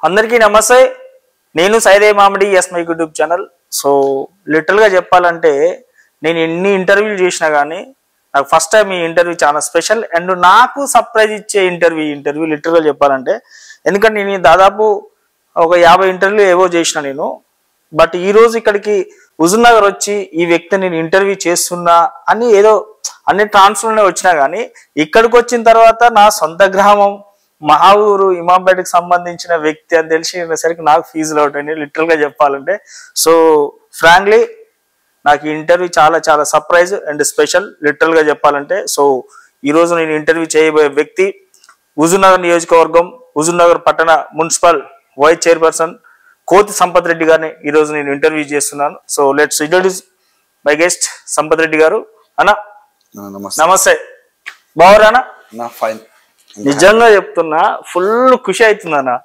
అందరికీ నమస్తే నేను సైదే మామిడి ఎస్ మై యూట్యూబ్ ఛానల్ సో లిటరల్గా చెప్పాలంటే నేను ఎన్ని ఇంటర్వ్యూలు చేసినా కానీ నాకు ఫస్ట్ టైం ఈ ఇంటర్వ్యూ చాలా స్పెషల్ అండ్ నాకు సర్ప్రైజ్ ఇచ్చే ఇంటర్వ్యూ ఇంటర్వ్యూ లిటరల్గా చెప్పాలంటే ఎందుకంటే నేను దాదాపు ఒక యాభై ఇంటర్వ్యూ ఏవో చేసిన నేను బట్ ఈ రోజు ఇక్కడికి హుజూర్ నగర్ వచ్చి ఈ వ్యక్తి నేను ఇంటర్వ్యూ చేస్తున్నా అని ఏదో అన్ని ట్రాన్స్ఫర్లోనే వచ్చినా కానీ ఇక్కడికి వచ్చిన తర్వాత నా సొంత గ్రామం మా ఊరు ఇమాంపేటకి సంబంధించిన వ్యక్తి అని తెలిసిసరికి నాకు ఫీజులు అవుతాయి లిటరల్ గా చెప్పాలంటే సో ఫ్రాంక్లీ నాకు ఈ ఇంటర్వ్యూ చాలా చాలా సర్ప్రైజ్ అండ్ స్పెషల్ లిటరల్ గా చెప్పాలంటే సో ఈ రోజు నేను ఇంటర్వ్యూ చేయబోయే వ్యక్తి హుజూర్నగర్ నియోజకవర్గం హుజూర్నగర్ పట్టణ మున్సిపల్ వైస్ చైర్పర్సన్ కోతి సంపత్ రెడ్డి గారిని ఈ రోజు నేను ఇంటర్వ్యూ చేస్తున్నాను so let's introduce my guest Sampath Reddy garu అన్న నమస్తే నమస్తే బావరా అన్న నా ఫైన్ నిజంగా చెప్తున్నా ఫుల్ ఖుషి అవుతుంది అన్న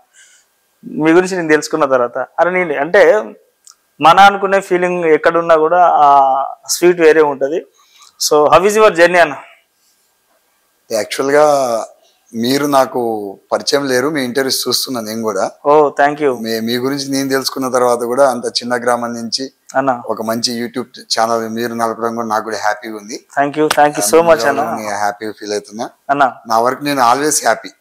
మీ గురించి నేను తెలుసుకున్న తర్వాత అరే నేను అంటే మన అనుకునే ఫీలింగ్ ఎక్కడున్నా కూడా ఆ స్వీట్ వేరే ఉంటది so how is your journey అన్న యాక్చువల్ గా మీరు నాకు పరిచయం లేరు మీ ఇంటర్వ్యూస్ చూస్తున్నా నేను కూడా ఓ థ్యాంక్ యూ మీ మీ గురించి నేను తెలుసుకున్న తర్వాత కూడా అంత చిన్న గ్రామం నుంచి అన్న ఒక మంచి యూట్యూబ్ ఛానల్ మీరు నడపడం కూడా నాకు కూడా హ్యాపీగా ఉంది thank you thank you so much అన్న హ్యాపీగా ఫీల్ అవుతున్నా అన్న నా వరకు నేను ఆల్వేస్ హ్యాపీ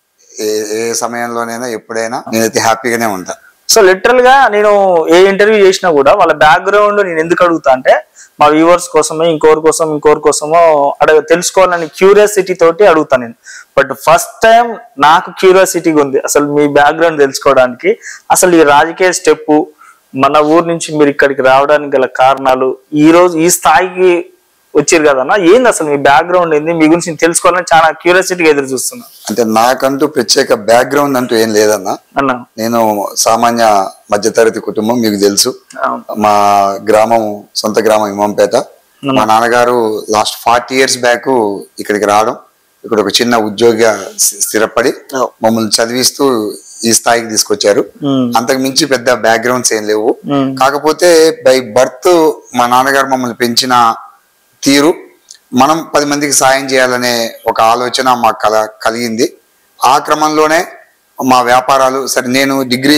ఏ ఏ సమయంలోనైనా ఎప్పుడైనా నేనైతే హ్యాపీగానే ఉంటా సో లిటరల్ గా నేను ఏ ఇంటర్వ్యూ చేసినా కూడా వాళ్ళ బ్యాక్గ్రౌండ్ నేను ఎందుకు అడుగుతా అంటే మా వ్యూవర్స్ కోసమే ఇంకోరి కోసం ఇంకోరి కోసమో అడగ తెలుసుకోవాలని క్యూరియాసిటీ తోటి అడుగుతాను నేను బట్ ఫస్ట్ టైం నాకు క్యూరియాసిటీగా ఉంది అసలు మీ బ్యాక్గ్రౌండ్ తెలుసుకోవడానికి అసలు ఈ రాజకీయ స్టెప్ మన ఊరు నుంచి మీరు ఇక్కడికి రావడానికి గల కారణాలు ఈ రోజు ఈ స్థాయికి వచ్చారు కదన్నా ఏంది అసలు మీ బ్యాక్గ్రౌండ్ ఏంది మీ గురించి నేను తెలుసుకోవాలని చాలా క్యూరియాసిటీగా ఎదురు చూస్తున్నా అంటే నాకంటూ ప్రత్యేక బ్యాక్గ్రౌండ్ అంటూ ఏం లేదన్నా అన్న నేను సామాన్య మధ్యతరగతి కుటుంబం మీకు తెలుసు అవును. మా గ్రామం సొంత గ్రామం ఇమాంపేట మా నాన్నగారు లాస్ట్ ఫార్టీ ఇయర్స్ బ్యాక్ ఇక్కడికి రావడం ఇక్కడ ఒక చిన్న ఉద్యోగిగా స్థి- స్థిరపడి Oh. మమ్మల్ని చదివిస్తూ ఈ స్థాయికి తీసుకొచ్చారు మ్మ్. అంతకు మించి పెద్ద బ్యాక్గ్రౌండ్స్ ఏం లేవు మ్మ్. కాకపోతే బై బర్త్ మా నాన్నగారు మమ్మల్ని పెంచిన తీరు మనం పది మందికి సాయం చేయాలనే ఒక ఆలోచన మాకు కల కలిగింది ఆ క్రమంలోనే మా వ్యాపారాలు సరే నేను డిగ్రీ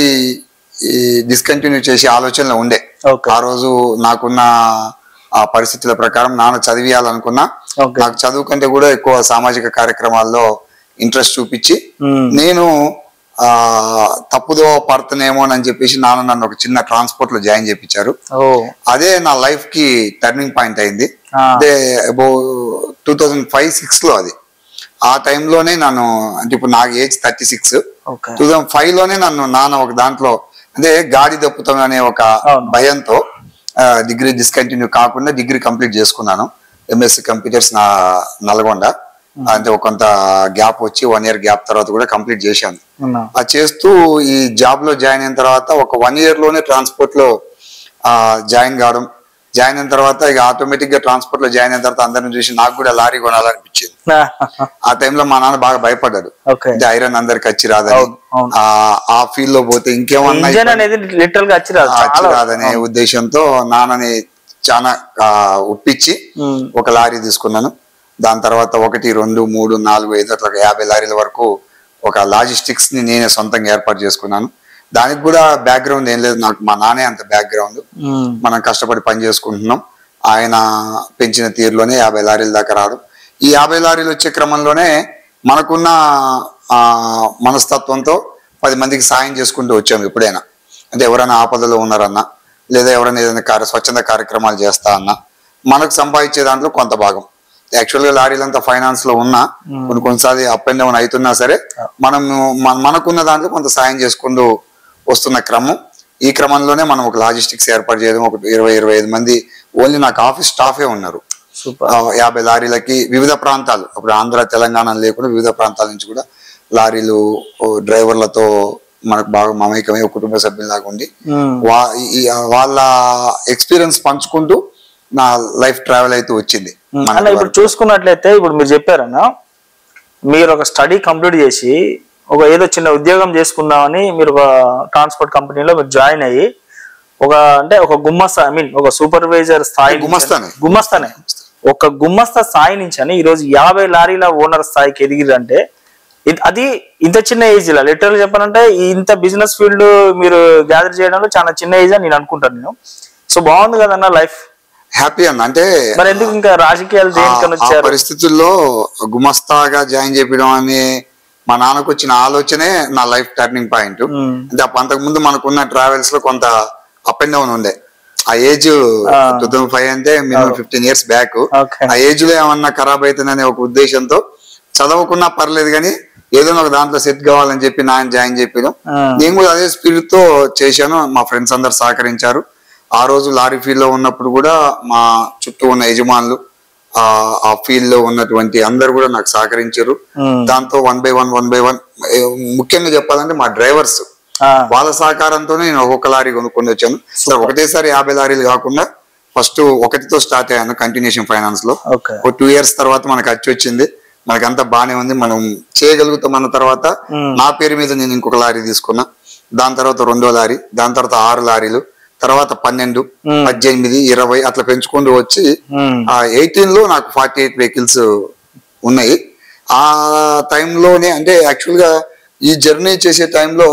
డిస్కంటిన్యూ చేసే ఆలోచనలో ఉండే ఓకే ఆ రోజు నాకున్న ఆ పరిస్థితుల ప్రకారం నాన్న చదివియాలనుకున్నా ఓకే నాకు చదువు కంటే కూడా ఎక్కువ సామాజిక కార్యక్రమాల్లో ఇంట్రెస్ట్ చూపించి మ్మ్. నేను ఆ తప్పుదో పడుతున్నామో అని చెప్పేసి నాన్న నన్ను ఒక చిన్న ట్రాన్స్పోర్ట్ లో జాయిన్ చేయించారు ఓ అదే నా లైఫ్ కి టర్నింగ్ పాయింట్ అయింది ఆ. అంటే about two thousand five six లో అది ఆ టైంలోనే నన్ను అంటే ఇప్పుడు నాకు age thirty six okay two thousand five లోనే నన్ను నాన్న ఒక దాంట్లో అంటే గాడి దప్పుతాం అనే ఒక అవును. భయంతో డిగ్రీ డిస్కంటిన్యూ కాకుండా డిగ్రీ కంప్లీట్ చేసుకున్నాను ఎంఎస్సి కంప్యూటర్స్ నా నల్గొండ అంటే ఒక కొంత గ్యాప్ వచ్చి వన్ ఇయర్ గ్యాప్ తర్వాత కూడా కంప్లీట్ చేశాను అన్నా అది చేస్తూ ఈ జాబ్ లో జాయిన్ అయిన తర్వాత ఒక వన్ ఇయర్ లోనే ట్రాన్స్పోర్ట్ లో జాయిన్ కావడం జాయిన్ అయిన తర్వాత ఇక ఆటోమేటిక్ గా ట్రాన్స్పోర్ట్ లో జాయిన్ అయిన తర్వాత అందరిని చూసి నాకు కూడా లారీ కొనాలనిపించింది ఆ టైంలో మా నాన్న బాగా భయపడ్డాడు ఓకే అంటే ఐరన్ అందరికి వచ్చి రాదని అవును, అవును. ఆ ఆ ఫీల్డ్ లో పోతే ఇంకేమన్నా ఇంజన్ అనేది లిటరల్ గా వచ్చి రాదు ఆ, వచ్చి చాలా రాదనే ఉద్దేశంతో నాన్నని చాలా ఆ, ఒప్పించి ఉమ్, ఒక లారీ తీసుకున్నాను దాని తర్వాత ఒకటి రెండు మూడు నాలుగు ఐదు అట్లా ఒక యాభై లారీల వరకు ఒక లాజిస్టిక్స్ ని నేనే సొంతంగా ఏర్పాటు చేసుకున్నాను దానికి కూడా బ్యాక్గ్రౌండ్ ఏం లేదు నాకు మా నానే అంత బ్యాక్గ్రౌండ్ ఉమ్, మనం కష్టపడి పని చేసుకుంటున్నాం ఆయన పెంచిన తీరులోనే యాభై లారీల దాకా రావడం ఈ యాభై లారీలు వచ్చే క్రమంలోనే మనకున్న ఆ, మనస్తత్వంతో పది మందికి సాయం చేసుకుంటూ వచ్చాము ఎప్పుడైనా అంటే ఎవరైనా ఆపదలో ఉన్నారన్నా లేదా ఎవరైనా ఏదైనా కార్య స్వచ్ఛంద కార్యక్రమాలు చేస్తా అన్నా మనకు సంపాదించే దాంట్లో కొంత భాగం యాక్చువల్గా లారీలంతా ఫైనాన్స్ లో ఉన్నా కొన్ని కొన్నిసార్లు అప్ అండ్ డౌన్ అవుతున్నా సరే మనం మన- మనకున్న దాంట్లో కొంత సాయం చేసుకుంటూ వస్తున్న క్రమం ఈ క్రమంలోనే మనం ఒక లాజిస్టిక్స్ ఏర్పాటు చేయడం ఒక ఇరవై ఇరవై ఐదు మంది ఓన్లీ నాకు ఆఫీస్ స్టాఫే ఉన్నారు సూపర్ ఆ, యాభై లారీలకి వివిధ ప్రాంతాలు ఇప్పుడు ఆంధ్ర తెలంగాణ లేకుండా వివిధ ప్రాంతాల నుంచి కూడా లారీలు ఓ, డ్రైవర్లతో మనకు బాగా మమేకమై ఒక కుటుంబ సభ్యులాగా ఉండి ఉమ్, వా ఈ- వాళ్ళ ఎక్స్పీరియన్స్ పంచుకుంటూ నా లైఫ్ ట్రావెల్ అయితే వచ్చింది ఉమ్. మన అన్న ఇప్పుడు వరకు. చూసుకున్నట్లయితే ఇప్పుడు మీరు చెప్పారన్న మీరు ఒక స్టడీ కంప్లీట్ చేసి ఒక ఏదో చిన్న ఉద్యోగం చేసుకుందామని మీరు ఒక ట్రాన్స్పోర్ట్ కంపెనీలో మీరు జాయిన్ అయ్యి ఒక అంటే ఒక గుమ్మస్తా ఐ మీన్ ఒక సూపర్వైజర్ స్థాయి నుంచి- గుమస్తానే. గుమస్తానే ఒక గుమ్మస్తా స్థాయి నుంచి అని ఈరోజు యాభై లారీల ఓనర్ స్థాయికి ఎదిగిరంటే ఇ- అది ఇంత చిన్న ఏజ్ లో లిటరల్ చెప్పాలంటే ఈ ఇంత బిజినెస్ ఫీల్డ్ మీరు గ్యాదర్ చేయడంలో చాలా చిన్న ఏజ్ అని నేను అనుకుంటాను నేను సో బాగుంది కదన్న లైఫ్ హ్యాపీ అన్న అంటే మరి ఎందుకు ఇంకా రాజకీయాలు దేనికని ఆ- ఆ వచ్చారు పరిస్థితుల్లో గుమస్తాగా జాయిన్ చేయడం అని మా నాన్నకు వచ్చిన ఆలోచనే నా లైఫ్ టర్నింగ్ పాయింట్ మ్మ్. అంటే అప్ప- అంతకుముందు మనకున్న ట్రావెల్స్ లో కొంత అప్ అండ్ డౌన్ ఉండే ఆ ఏజ్ ఆ. టూ థౌసండ్ ఫైవ్ అంటే minimum fifteen years back Okay. ఆ ఏజ్ లో ఏమన్నా ఖరాబ్ అవుతుందనే ఒక ఉద్దేశంతో చదవకున్నా పర్లేదు కానీ ఏదైనా ఒక దాంట్లో సెట్ కావాలని చెప్పి నాయన జాయిన్ చెప్పడం ఆ. నేను కూడా అదే స్పిరిట్ తో చేశాను మా ఫ్రెండ్స్ అందరు సహకరించారు ఆ రోజు లారీ ఫీల్డ్ లో ఉన్నప్పుడు కూడా మా చుట్టూ ఉన్న యజమానులు ఆ ఆ ఫీల్డ్ లో ఉన్నటువంటి అందరు కూడా నాకు సహకరించారు మ్మ్. దాంతో one by one one by one ముఖ్యంగా చెప్పాలంటే మా డ్రైవర్స్ ఆ, వాళ్ళ సహకారంతోనే నేను ఒక్కొక్క లారీ కొనుక్కొని వచ్చాను సార్ ఒకటేసారి యాభై లారీలు కాకుండా ఫస్ట్ ఒకటితో స్టార్ట్ అయ్యాను కంటిన్యూషన్ ఫైనాన్స్ లో ఓకే ఒక టూ ఇయర్స్ తర్వాత మనకు ఖర్చు వచ్చింది మనకంతా బానే ఉంది మనం చేయగలుగుతాం అన్న తర్వాత మ్మ్. నా పేరు మీద నేను ఇంకొక లారీ తీసుకున్నా దాని తర్వాత రెండో లారీ దాని తర్వాత ఆరు లారీలు తర్వాత పన్నెండు మ్మ్. పద్దెనిమిది ఇరవై అట్లా పెంచుకుంటూ వచ్చి మ్మ్. ఆ ఎయిటీన్ లో నాకు ఫార్టీ ఎయిట్ వెహికల్స్ ఉన్నాయి ఆ టైంలోనే అంటే యాక్చువల్ గా ఈ జర్నీ చేసే టైంలో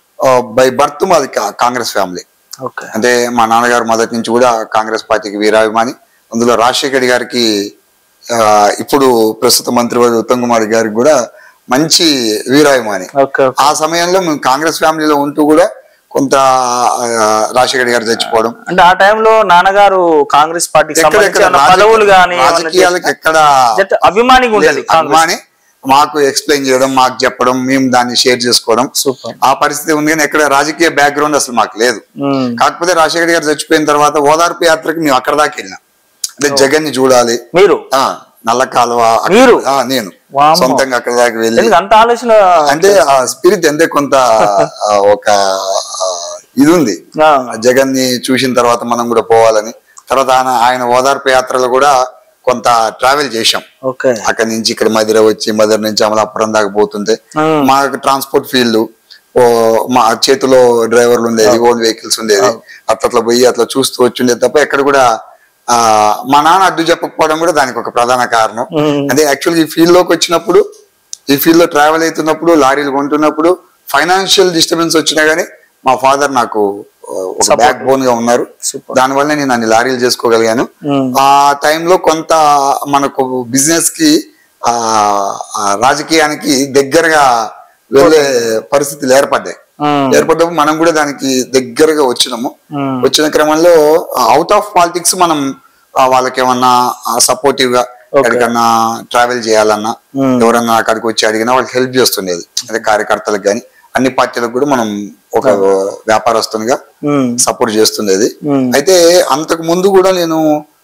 బై బర్త్ మాది కా- కాంగ్రెస్ ఫ్యామిలీ ఓకే అంటే మా నాన్నగారు మొదటి నుంచి కూడా కాంగ్రెస్ పార్టీకి వీరాభిమాని అందులో రాజశేఖర్ గారికి ఆ, ఇప్పుడు ప్రస్తుత మంత్రివర్గ ఉత్తమ్ కుమార్ గారికి కూడా మంచి వీరాభిమాని ఓకే ఆ సమయంలో మేము కాంగ్రెస్ ఫ్యామిలీలో ఉంటూ కూడా కొంత ఆ, రాజశేఖర్ గారు చచ్చిపోవడం అంటే ఆ టైంలో నాన్నగారు కాంగ్రెస్ పార్టీకి సంబంధించి ఎక్కడెక్కడ ఏమన్నా పదవులు కానీ రాజకీయాలకు ఎక్కడ అభిమానిగా ఉండాలి లేదు, అభిమాని మాకు ఎక్స్ప్లెయిన్ చేయడం మాకు చెప్పడం మేము దాన్ని షేర్ చేసుకోవడం సూపర్ ఆ పరిస్థితి ఉంది కానీ ఎక్కడ రాజకీయ బ్యాక్గ్రౌండ్ అసలు మాకు లేదు కాకపోతే రాజశేఖర్ గారు చచ్చిపోయిన తర్వాత ఓదార్పు యాత్రకి మేము అక్కడ దాకా వెళ్ళినాం అంటే జగన్ ని చూడాలి మీరు ఆ నల్ల కాలువ అక్కడ- మీరు? ఆ, నేను వామ్మో. సొంతంగా అక్కడ దాకా వెళ్ళి ఎందుకు అంత ఆలోచన అంటే ఆ స్పిరిట్ ఎంతే కొంత ఆ, ఒక ఆ, ఇది ఉంది ఆ, జగన్ ని చూసిన తర్వాత మనం కూడా పోవాలని తర్వాత ఆయన ఆయన ఓదార్పు యాత్రలో కూడా కొంత ట్రావెల్ చేశాం ఓకే అక్కడి నుంచి ఇక్కడ మధుర వచ్చి మధుర నుంచి అమలాపురం దాకా పోతుంటే మ్మ్. మాకు ట్రాన్స్పోర్ట్ ఫీల్డ్ ఓ మా చేతిలో డ్రైవర్లు ఉండేది ఓన్ వెహికల్స్ ఉండేది అట్లా అట్లా పోయి అట్లా చూస్తూ వచ్చిండే తప్ప ఎక్కడ కూడా ఆ మా నాన్న అడ్డు చెప్పకపోవడం కూడా దానికి ఒక ప్రధాన కారణం మ్మ్. అంటే యాక్చువల్ ఈ ఫీల్డ్ లోకి వచ్చినప్పుడు ఈ ఫీల్డ్ లో ట్రావెల్ అవుతున్నప్పుడు లారీలు కొంటున్నప్పుడు ఫైనాన్షియల్ డిస్టర్బెన్స్ వచ్చినా గానీ మా ఫాదర్ నాకు ఆ, ఒక Support. బ్యాక్ బోన్ గా ఉన్నారు Super. దానివల్ల నేను అన్ని లారీలు చేసుకోగలిగాను మ్మ్. ఆ టైంలో కొంత మనకు బిజినెస్ కి ఆ ఆ రాజకీయానికి దగ్గరగా వెళ్ళే పరిస్థితులు ఏర్పడ్డాయి మ్మ్. ఏర్పడ్డప్పుడు మనం కూడా దానికి దగ్గరగా వచ్చినాము మ్మ్. వచ్చిన క్రమంలో అవుట్ ఆఫ్ పాలిటిక్స్ మనం ఆ, వాళ్ళకి ఏమన్నా సపోర్టివ్ గా Okay. ఎక్కడికన్నా ట్రావెల్ చేయాలన్నా మ్మ్. ఎవరన్నా అక్కడికి వచ్చి అడిగినా వాళ్ళకి హెల్ప్ చేస్తుండేది అదే కార్యకర్తలకు కానీ అన్ని పార్టీలకు కూడా మనం ఒక వ్యాపారస్తునిగా మ్మ్. సపోర్ట్ చేస్తుండేది మ్మ్. అయితే అంతకు ముందు కూడా నేను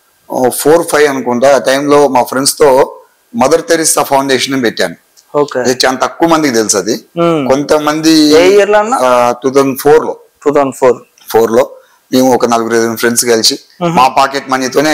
ఫోర్ ఫైవ్ అనుకుంటా ఆ టైంలో మా ఫ్రెండ్స్ తో మదర్ తెరిసా ఫౌండేషన్ పెట్టాను ఓకే అది చాలా తక్కువ మందికి తెలుసు అది మ్మ్. కొంతమంది ఏ ఇయర్ లో అన్న టూ థౌజండ్ ఫోర్ లో టూ థౌసండ్ ఫోర్ ఫోర్ లో మేము ఒక నలుగురు ఐదు ఫ్రెండ్స్ కలిసి మా పాకెట్ మనీతోనే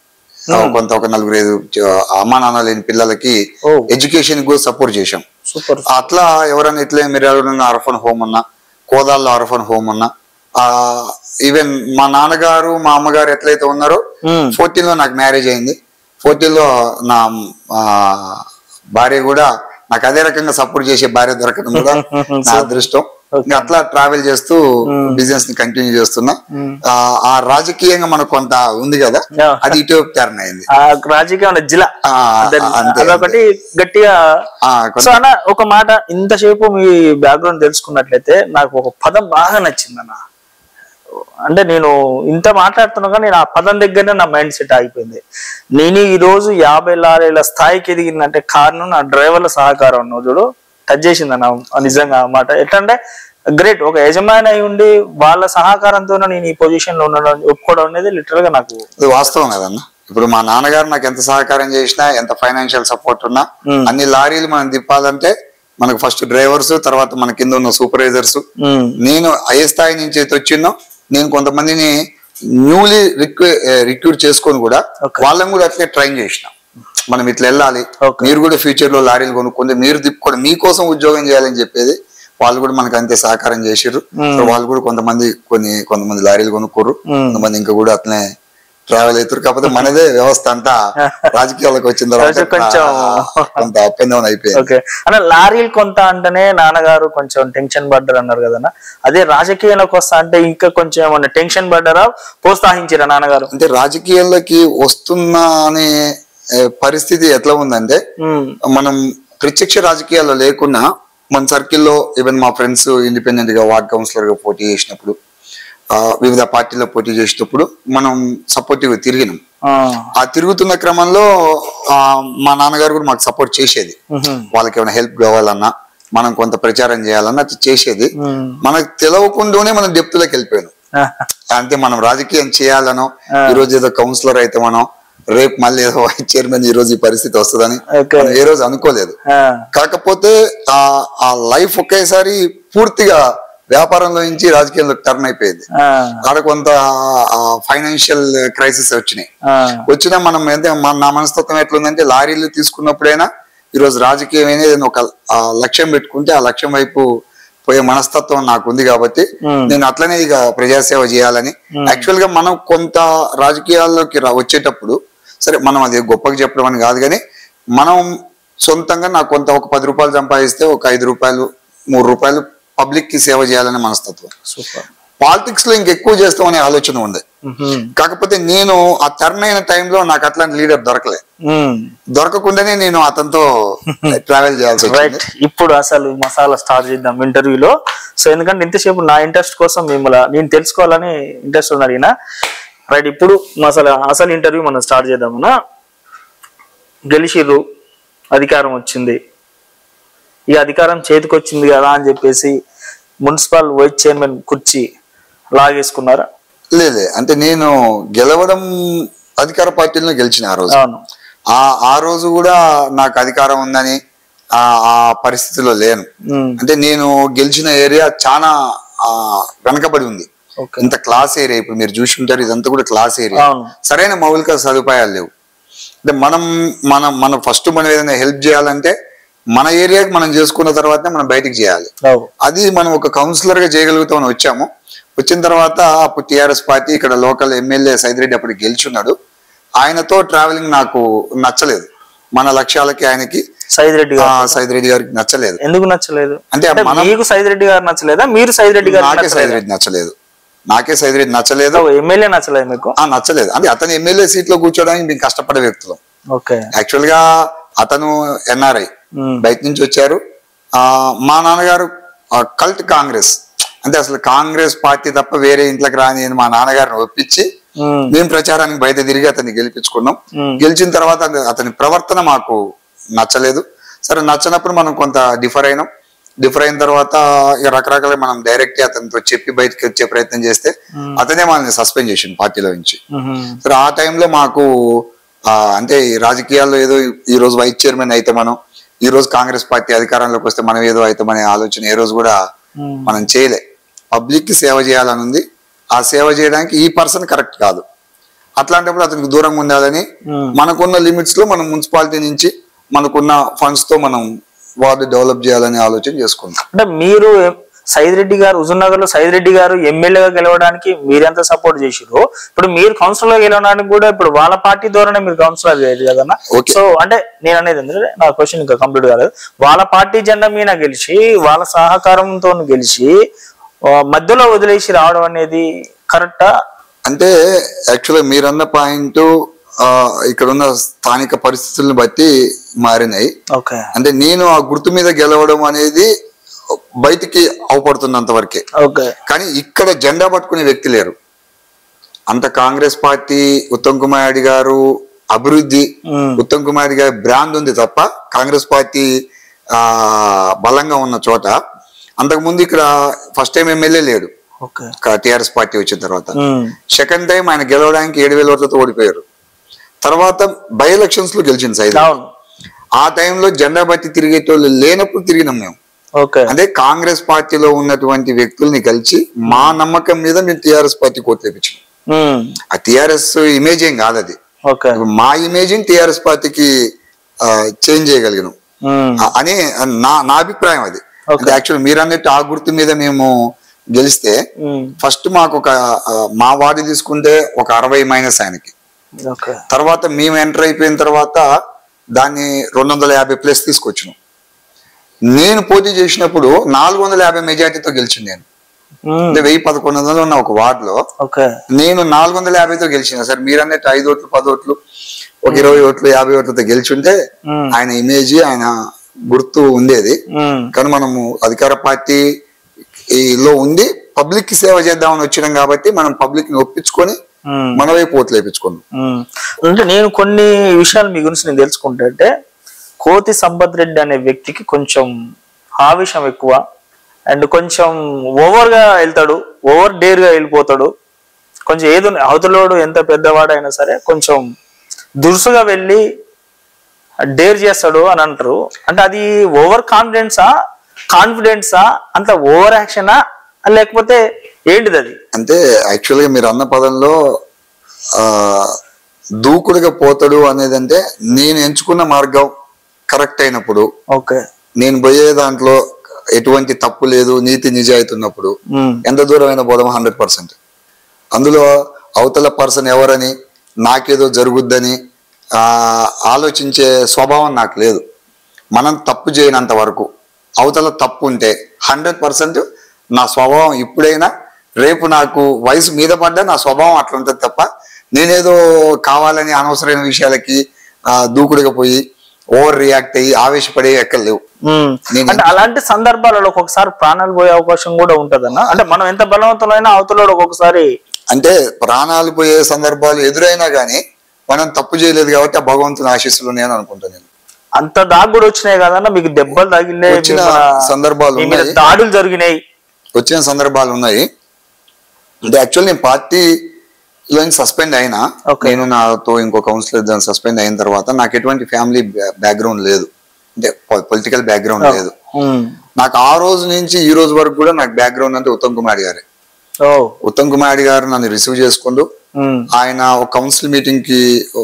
ఆ, కొంత ఒక నలుగురు ఐదు చ- అమ్మా నాన్న లేని పిల్లలకి ఓ. ఎడ్యుకేషన్ కూడా సపోర్ట్ చేశాం సూపర్ అట్లా ఎవరైనా ఇట్లా మీరు ఎవరైనా అర్ఫన్ హోమ్ ఉన్నా కోదాల్లో అర్ఫన్ హోమ్ ఉన్నా ఆ ఈవెన్ మా నాన్నగారు మా అమ్మగారు ఎట్లయితే ఉన్నారో మ్మ్. ఫోర్టీన్ లో నాకు మ్యారేజ్ అయింది ఫోర్టీన్ లో నా ఆ, భార్య కూడా నాకు అదే రకంగా సపోర్ట్ చేసే భార్య దొరకడం కూడా నా అదృష్టం ఇంకా అట్లా ట్రావెల్ చేస్తూ బిజినెస్ ని కంటిన్యూ చేస్తున్నా ఆ, ఆ రాజకీయంగా మనకు కొంత ఉంది కదా Yeah. అది ఇటువైపు టర్న్ అయింది ఆ రాజకీయం ఉన్న జిల ఆ, అంతే, అదొకటి గట్టిగా ఆ, కొంత- సో అన్న ఒక మాట ఇంతసేపు మీ బ్యాక్గ్రౌండ్ తెలుసుకున్నట్లయితే నాకు ఒక పదం బాగా నచ్చింది అన్న అంటే నేను ఇంత మాట్లాడుతున్నా కానీ నేను ఆ పదం దగ్గరనే నా మైండ్ సెట్ ఆగిపోయింది నేను ఈ రోజు యాభై లారీల స్థాయికి ఎదిగిందంటే కారణం నా డ్రైవర్ల సహకారం ఉన్నది చూడు టచ్ చేసింది అన్న ఆ నిజంగా ఆ మాట ఎట్లా అంటే గ్రేట్ ఒక యజమాని అయి ఉండి వాళ్ళ సహకారంతో నేను ఈ పొజిషన్ లో ఉండడం ఒప్పుకోవడం అనేది లిటరల్ గా నాకు ఇది వాస్తవం కదన్న ఇప్పుడు మా నాన్నగారు నాకు ఎంత సహకారం చేసినా ఎంత ఫైనాన్షియల్ సపోర్ట్ ఉన్నా Hmm. అన్ని లారీలు మనం తిప్పాలంటే మనకు ఫస్ట్ డ్రైవర్స్ తర్వాత మన కింద ఉన్న సూపర్వైజర్స్ ఉమ్, నేను ఏ స్థాయి నుంచి అయితే వచ్చిందో నేను కొంతమందిని న్యూలీ రిక్రూ రిక్రూట్ చేసుకొని కూడా Okay. వాళ్ళని కూడా అట్లే ట్రైన్ చేసిన మనం ఇట్లా వెళ్ళాలి Okay. మీరు కూడా ఫ్యూచర్ లో లారీలు కొనుక్కుంటే మీరు తిప్పుకోండి మీకోసం ఉద్యోగం చేయాలని చెప్పేది వాళ్ళు కూడా మనకు అంతే సహకారం చేసిర్రు Hmm. సో వాళ్ళు కూడా కొంతమంది కొన్ని కొంతమంది లారీలు కొనుక్కోరు Hmm. కొంతమంది ఇంకా కూడా అట్లనే ట్రావెల్ అవుతారు కాకపోతే మనదే వ్యవస్థ అంతా రాజకీయాలకు వచ్చిన తర్వాత కొంచెం- కొంచెం కొంత అప్ అండ్ డౌన్ అయిపోయింది ఓకే అన్న లారీలు కొంత అంటేనే నాన్నగారు కొంచెం టెన్షన్ పడ్డారు అన్నారు కదన్న అదే రాజకీయాలకు వస్తా అంటే ఇంకా కొంచెం ఏమన్నా టెన్షన్ పడ్డారా ప్రోత్సహించారా నాన్నగారు అంటే రాజకీయాల్లోకి వస్తున్నా అనే ఏ, పరిస్థితి ఎట్లా ఉందంటే ఉమ్, మనం ప్రత్యక్ష రాజకీయాల్లో లేకున్నా మన సర్కిల్లో ఈవెన్ మా ఫ్రెండ్స్ ఇండిపెండెంట్ గా వార్డ్ కౌన్సిలర్ గా పోటీ చేసినప్పుడు ఆ, వివిధ పార్టీలో పోటీ చేసేటప్పుడు మనం సపోర్టివ్ తిరిగినాం ఆ, ఆ తిరుగుతున్న క్రమంలో ఆ, మా నాన్నగారు కూడా మాకు సపోర్ట్ చేసేది ఉహు, వాళ్ళకి ఏమైనా హెల్ప్ కావాలన్నా మనం కొంత ప్రచారం చేయాలన్నా అది చేసేది ఉమ్, మనకు తెలవకుండానే మనం డెప్త్లోకి వెళ్ళిపోయాను ఆ, అంటే మనం రాజకీయం చేయాలనో ఆ. ఈ రోజు ఏదో కౌన్సిలర్ అయితే మనం రేపు మళ్ళీ ఏదో వైస్ చైర్మన్ ఈ రోజు ఈ పరిస్థితి వస్తుందని ఓకే. మనం ఏ రోజు అనుకోలేదు ఆ, కాకపోతే ఆ ఆ లైఫ్ ఒకేసారి పూర్తిగా వ్యాపారంలో నుంచి రాజకీయంలో టర్న్ అయిపోయింది ఆ, ఆడ కొంత ఫైనాన్షియల్ క్రైసిస్ వచ్చినాయి ఆ, వచ్చినా మనం అయితే మన నా మనస్తత్వం ఎట్లుందంటే లారీలు తీసుకున్నప్పుడైనా ఈరోజు రాజకీయం అనేది ఒక ఆ, లక్ష్యం పెట్టుకుంటే ఆ లక్ష్యం వైపు పోయే మనస్తత్వం నాకు ఉంది కాబట్టి Hmm. నేను అట్లనే ఇక ప్రజాసేవ చేయాలని యాక్చువల్ గా మనం కొంత రాజకీయాల్లోకి రా- వచ్చేటప్పుడు సరే మనం అది గొప్పగా చెప్పడం అని కాదు కానీ మనం సొంతంగా నాకు కొంత ఒక పది రూపాయలు సంపాదిస్తే ఒక ఐదు రూపాయలు మూడు రూపాయలు పబ్లిక్ కి సేవ చేయాలనే మనస్తత్వం సూపర్ పాలిటిక్స్ లో ఇంకెక్కువ చేస్తామనే ఆలోచన ఉంది ఉహు, కాకపోతే నేను ఆ టర్న్ అయిన టైంలో నాకు అట్లాంటి లీడర్ దొరకలే ఉమ్. దొరకకుండానే నేను అతనితో ట్రావెల్ చేయాల్సి వచ్చింది రైట్ ఇప్పుడు అసలు మసాలా స్టార్ట్ చేద్దాం ఇంటర్వ్యూలో సో ఎందుకంటే ఇంతసేపు నా ఇంట్రెస్ట్ కోసం మిమ్మల్ని నేను తెలుసుకోవాలని ఇంట్రెస్ట్ ఉంది అడిగిన రైట్ ఇప్పుడు మసాలా అసలు ఇంటర్వ్యూ మనం స్టార్ట్ చేద్దామన్నా గెలిచిర్రు అధికారం వచ్చింది ఈ అధికారం చేతికి వచ్చింది కదా అని చెప్పేసి మున్సిపల్ వైస్ చైర్మన్ కుర్చీ లాగేసుకున్నారా లేదే అంటే నేను గెలవడం అధికార పార్టీలో గెలిచిన ఆ రోజు అవును ఆ ఆ రోజు కూడా నాకు అధికారం ఉందని ఆ ఆ పరిస్థితిలో లేను ఉమ్, అంటే నేను గెలిచిన ఏరియా చాలా ఆ, వెనకబడి ఉంది ఓకే ఇంత క్లాస్ ఏరియా ఇప్పుడు మీరు చూసి ఉంటారు ఇదంతా కూడా క్లాస్ ఏరియా అవును సరైన మౌలిక సదుపాయాలు లేవు అంటే మనం మనం మనం ఫస్ట్ మనం ఏదైనా హెల్ప్ చేయాలంటే మన ఏరియాకి మనం చేసుకున్న తర్వాతనే మనం బయటికి చేయాలి అవు అది మనం ఒక కౌన్సిలర్ గా చేయగలుగుతామని వచ్చాము వచ్చిన తర్వాత అప్పుడు టిఆర్ఎస్ పార్టీ ఇక్కడ లోకల్ ఎమ్మెల్యే సైదిరెడ్డి అప్పుడు గెలిచున్నాడు ఆయనతో ట్రావెలింగ్ నాకు నచ్చలేదు మన లక్ష్యాలకి ఆయనకి సైద్ రెడ్డి ఆ, గారు సైదిరెడ్డి గారికి నచ్చలేదు ఎందుకు నచ్చలేదు అంటే అంటే మనం మీకు సైద్ రెడ్డి గారు నచ్చలేదా మీరు సైద్ రెడ్డి గారు నాకే సైదిరెడ్డి నచ్చలేదు నాకే సైదిరెడ్డి నచ్చలేదు ఎమ్మెల్యే నచ్చలేదు మీకు ఆ నచ్చలేదు అంటే అతను ఎమ్మెల్యే సీట్ లో కూర్చోడానికి మేము కష్టపడే వ్యక్తులు ఓకే యాక్చువల్ గా అతను ఎన్ఆర్ఐ ఉమ్, బయట నుంచి వచ్చారు ఆ మా నాన్నగారు కల్ట్ కాంగ్రెస్ అంటే అసలు కాంగ్రెస్ పార్టీ తప్ప వేరే ఇంట్లోకి రాని అని మా నాన్నగారిని ఒప్పించి ఉమ్, మేము ప్రచారానికి బయట తిరిగి అతన్ని గెలిపించుకున్నాం ఉమ్, గెలిచిన తర్వాత అత- అతని ప్రవర్తన మాకు నచ్చలేదు సరే నచ్చనప్పుడు మనం కొంత డిఫర్ అయినాం డిఫర్ అయిన తర్వాత ఇక రకరకాల మనం డైరెక్ట్ అతనితో చెప్పి బయటకి వచ్చే ప్రయత్నం చేస్తే ఉమ్, అతనే మనల్ని సస్పెండ్ చేసిండు పార్టీలో నుంచి ఉమ్, సరే ఆ టైంలో మాకు ఆ, అంటే ఈ రాజకీయాల్లో ఏదో ఈ రోజు వైస్ చైర్మన్ అయితే మనం ఈ రోజు కాంగ్రెస్ పార్టీ అధికారంలోకి వస్తే మనం ఏదో అవుతామనే ఆలోచన ఏ రోజు కూడా ఉమ్, మనం చేయలే పబ్లిక్ కి సేవ చేయాలని ఉంది ఆ సేవ చేయడానికి ఈ పర్సన్ కరెక్ట్ కాదు అట్లాంటప్పుడు అతనికి దూరంగా ఉండాలని ఉమ్, మనకున్న లిమిట్స్ లో మనం మున్సిపాలిటీ నుంచి మనకున్న ఫండ్స్ తో మనం వార్డు డెవలప్ చేయాలనే ఆలోచన చేసుకున్నాం అంటే మీరు సైద్ రెడ్డి గారు హుజూర్ నగర్ లో సైద్ రెడ్డి గారు ఎమ్మెల్యేగా గెలవడానికి మీరెంత సపోర్ట్ చేసిరు ఇప్పుడు మీరు కౌన్సిలర్ గా గెలవడానికి కూడా ఇప్పుడు వాళ్ళ పార్టీ ద్వారానే మీరు కౌన్సిలర్ చేయదు కదన్నా Okay. సో అంటే నేను అనేది ఏంటంటే నా క్వశ్చన్ ఇంకా కంప్లీట్ కాలేదు వాళ్ళ పార్టీ జెండా మీద గెలిచి వాళ్ళ సహకారంతో గెలిచి ఆ, మధ్యలో వదిలేసి రావడం అనేది కరెక్టా అంటే యాక్చువల్గా మీరన్న పాయింట్ ఇక్కడ ఉన్న స్థానిక పరిస్థితులను బట్టి మారినాయి ఓకే అంటే నేను ఆ గుర్తు మీద గెలవడం అనేది బయటికి అవపడుతున్నంత వరకే ఓకే కానీ ఇక్కడ జెండా పట్టుకునే వ్యక్తి లేరు అంత కాంగ్రెస్ పార్టీ ఉత్తమ్ కుమార్ రెడ్డి గారు అభివృద్ధి ఉమ్, ఉత్తమ్ కుమార్ రెడ్డి గారి బ్రాండ్ ఉంది తప్ప కాంగ్రెస్ పార్టీ ఆ బలంగా ఉన్న చోట అంతకుముందు ఇక్కడ ఫస్ట్ టైం ఎమ్మెల్యే లేడు ఓకే టిఆర్ఎస్ పార్టీ వచ్చిన తర్వాత ఉమ్, సెకండ్ టైం ఆయన గెలవడానికి ఏడు వేల ఓట్లతో ఓడిపోయారు తర్వాత బై ఎలక్షన్స్ లో గెలిచింది సైడ్ అవును ఆ టైంలో జెండా బట్టి తిరిగేటోళ్ళు లేనప్పుడు తిరిగినాం మేము ఓకే అంటే కాంగ్రెస్ పార్టీలో ఉన్నటువంటి వ్యక్తుల్ని కలిసి మా నమ్మకం మీద మేము టిఆర్ఎస్ పార్టీ కోట్ తెప్పించాం ఉమ్, ఆ టిఆర్ఎస్ ఇమేజ్ ఏం కాదు అది ఓకే మా ఇమేజ్ టిఆర్ఎస్ పార్టీకి చేంజ్ చేయగలిగినాం ఉమ్, ఆ- అని నా నా అభిప్రాయం అది Okay. అంటే యాక్చువల్ మీరు అన్నట్టు ఆ గుర్తు మీద మేము గెలిస్తే ఉమ్, ఫస్ట్ మాకు ఒక ఆ, మా వార్డు తీసుకుంటే ఒక అరవై మైనస్ ఆయనకి ఓకే తర్వాత మేము ఎంటర్ అయిపోయిన తర్వాత దాన్ని రెండు వందల యాభై ప్లస్ తీసుకొచ్చినాం నేను పోటీ చేసినప్పుడు నాలుగు వందల యాభై మెజార్టీతో గెలిచింది నేను ఉమ్, అంటే వెయ్యి పదకొండు వందలు ఉన్న ఒక వార్డులో ఓకే నేను నాలుగు వందల యాభైతో గెలిచిన సార్ మీరన్నట్టు ఐదు ఓట్లు పది ఓట్లు ఒక ఇరవై ఓట్లు యాభై ఓట్లతో గెలిచుంటే ఉమ్, ఆయన ఇమేజ్ ఆయన గుర్తు ఉండేది ఉమ్, కానీ మనము అధికార పార్టీ లో ఉండి పబ్లిక్ కి సేవ చేద్దామని వచ్చినాం కాబట్టి మనం పబ్లిక్ ని ఒప్పించుకొని ఉమ్. మన వైపు ఓట్లు వేయించుకున్నాం మ్మ్. అంటే నేను కొన్ని విషయాలు మీ గురించి నేను తెలుసుకుంటే అంటే కోతి సంపత్ రెడ్డి అనే వ్యక్తికి కొంచెం ఆవేశం ఎక్కువ అండ్ కొంచెం ఓవర్ గా వెళ్తాడు ఓవర్ డేర్ గా వెళ్ళిపోతాడు కొంచెం ఏదో అవతలోడు ఎంత పెద్దవాడైనా సరే కొంచెం దురుసుగా వెళ్ళి డేర్ చేస్తాడు అని అంటారు అంటే అది ఓవర్ కాన్ఫిడెన్సా కాన్ఫిడెన్సా అంత ఓవర్ యాక్షనా లేకపోతే ఏంటిది అది అంటే యాక్చువల్ గా మీరు అన్న పదంలో ఆ దూకుడుగా పోతాడు అనేది అంటే నేను ఎంచుకున్న మార్గం కరెక్ట్ అయినప్పుడు ఓకే నేను పోయే దాంట్లో ఎటువంటి తప్పు లేదు నీతి నిజాయితీ ఉన్నప్పుడు మ్మ్. ఎంత దూరమైన పోదాం హండ్రెడ్ పర్సెంట్ అందులో అవతల పర్సన్ ఎవరని నాకేదో జరుగుద్దని ఆ ఆలోచించే స్వభావం నాకు లేదు మనం తప్పు చేయనంత వరకు అవతల తప్పు ఉంటే హండ్రెడ్ పర్సెంట్ నా స్వభావం ఇప్పుడైనా రేపు నాకు వయసు మీద పడ్డా నా స్వభావం అట్లా ఉంటుంది తప్ప నేనేదో కావాలని అనవసరమైన విషయాలకి ఆ, దూకుడుగా పోయి ఓవర్ రియాక్ట్ అయ్యి ఆవేశపడే ఎక్కడ లేవు మ్మ్. నేను- అంటే అలాంటి సందర్భాలలో ఒక్కొక్కసారి ప్రాణాలు పోయే అవకాశం కూడా ఉంటదన్న అంటే మనం ఎంత బలవంతులైనా అవతలోడు ఒక్కొక్కసారి అంటే ప్రాణాలు పోయే సందర్భాలు ఎదురైనా కానీ మనం తప్పు చేయలేదు కాబట్టి ఆ భగవంతుని ఆశీస్సులు నేను అనుకుంటాను నేను అంత దాకా కూడా వచ్చినాయి కదన్న మీకు దెబ్బలు తగిలినాయి వచ్చిన మిమ్మల్ని- సందర్భాలు మీ మీద ఉన్నాయి. దాడులు జరిగినాయి వచ్చిన సందర్భాలు ఉన్నాయి అంటే యాక్చువల్ నేను పార్టీలో సస్పెండ్ అయినా Okay. నేను నాతో ఇంకో కౌన్సిలర్ దాన్ని సస్పెండ్ అయిన తర్వాత నాకు ఎటువంటి ఫ్యామిలీ బ్యాక్గ్రౌండ్ లేదు అంటే పొలిటికల్ బ్యాక్గ్రౌండ్ లేదు మ్మ్. నాకు ఆ రోజు నుంచి ఈ రోజు వరకు కూడా నాకు బ్యాక్గ్రౌండ్ అంటే ఉత్తమ్ కుమార్ గారే ఓ ఉత్తమ్ కుమార్ గారు నన్ను రిసీవ్ చేసుకుంటూ మ్మ్. ఆయన ఒక కౌన్సిల్ మీటింగ్ కి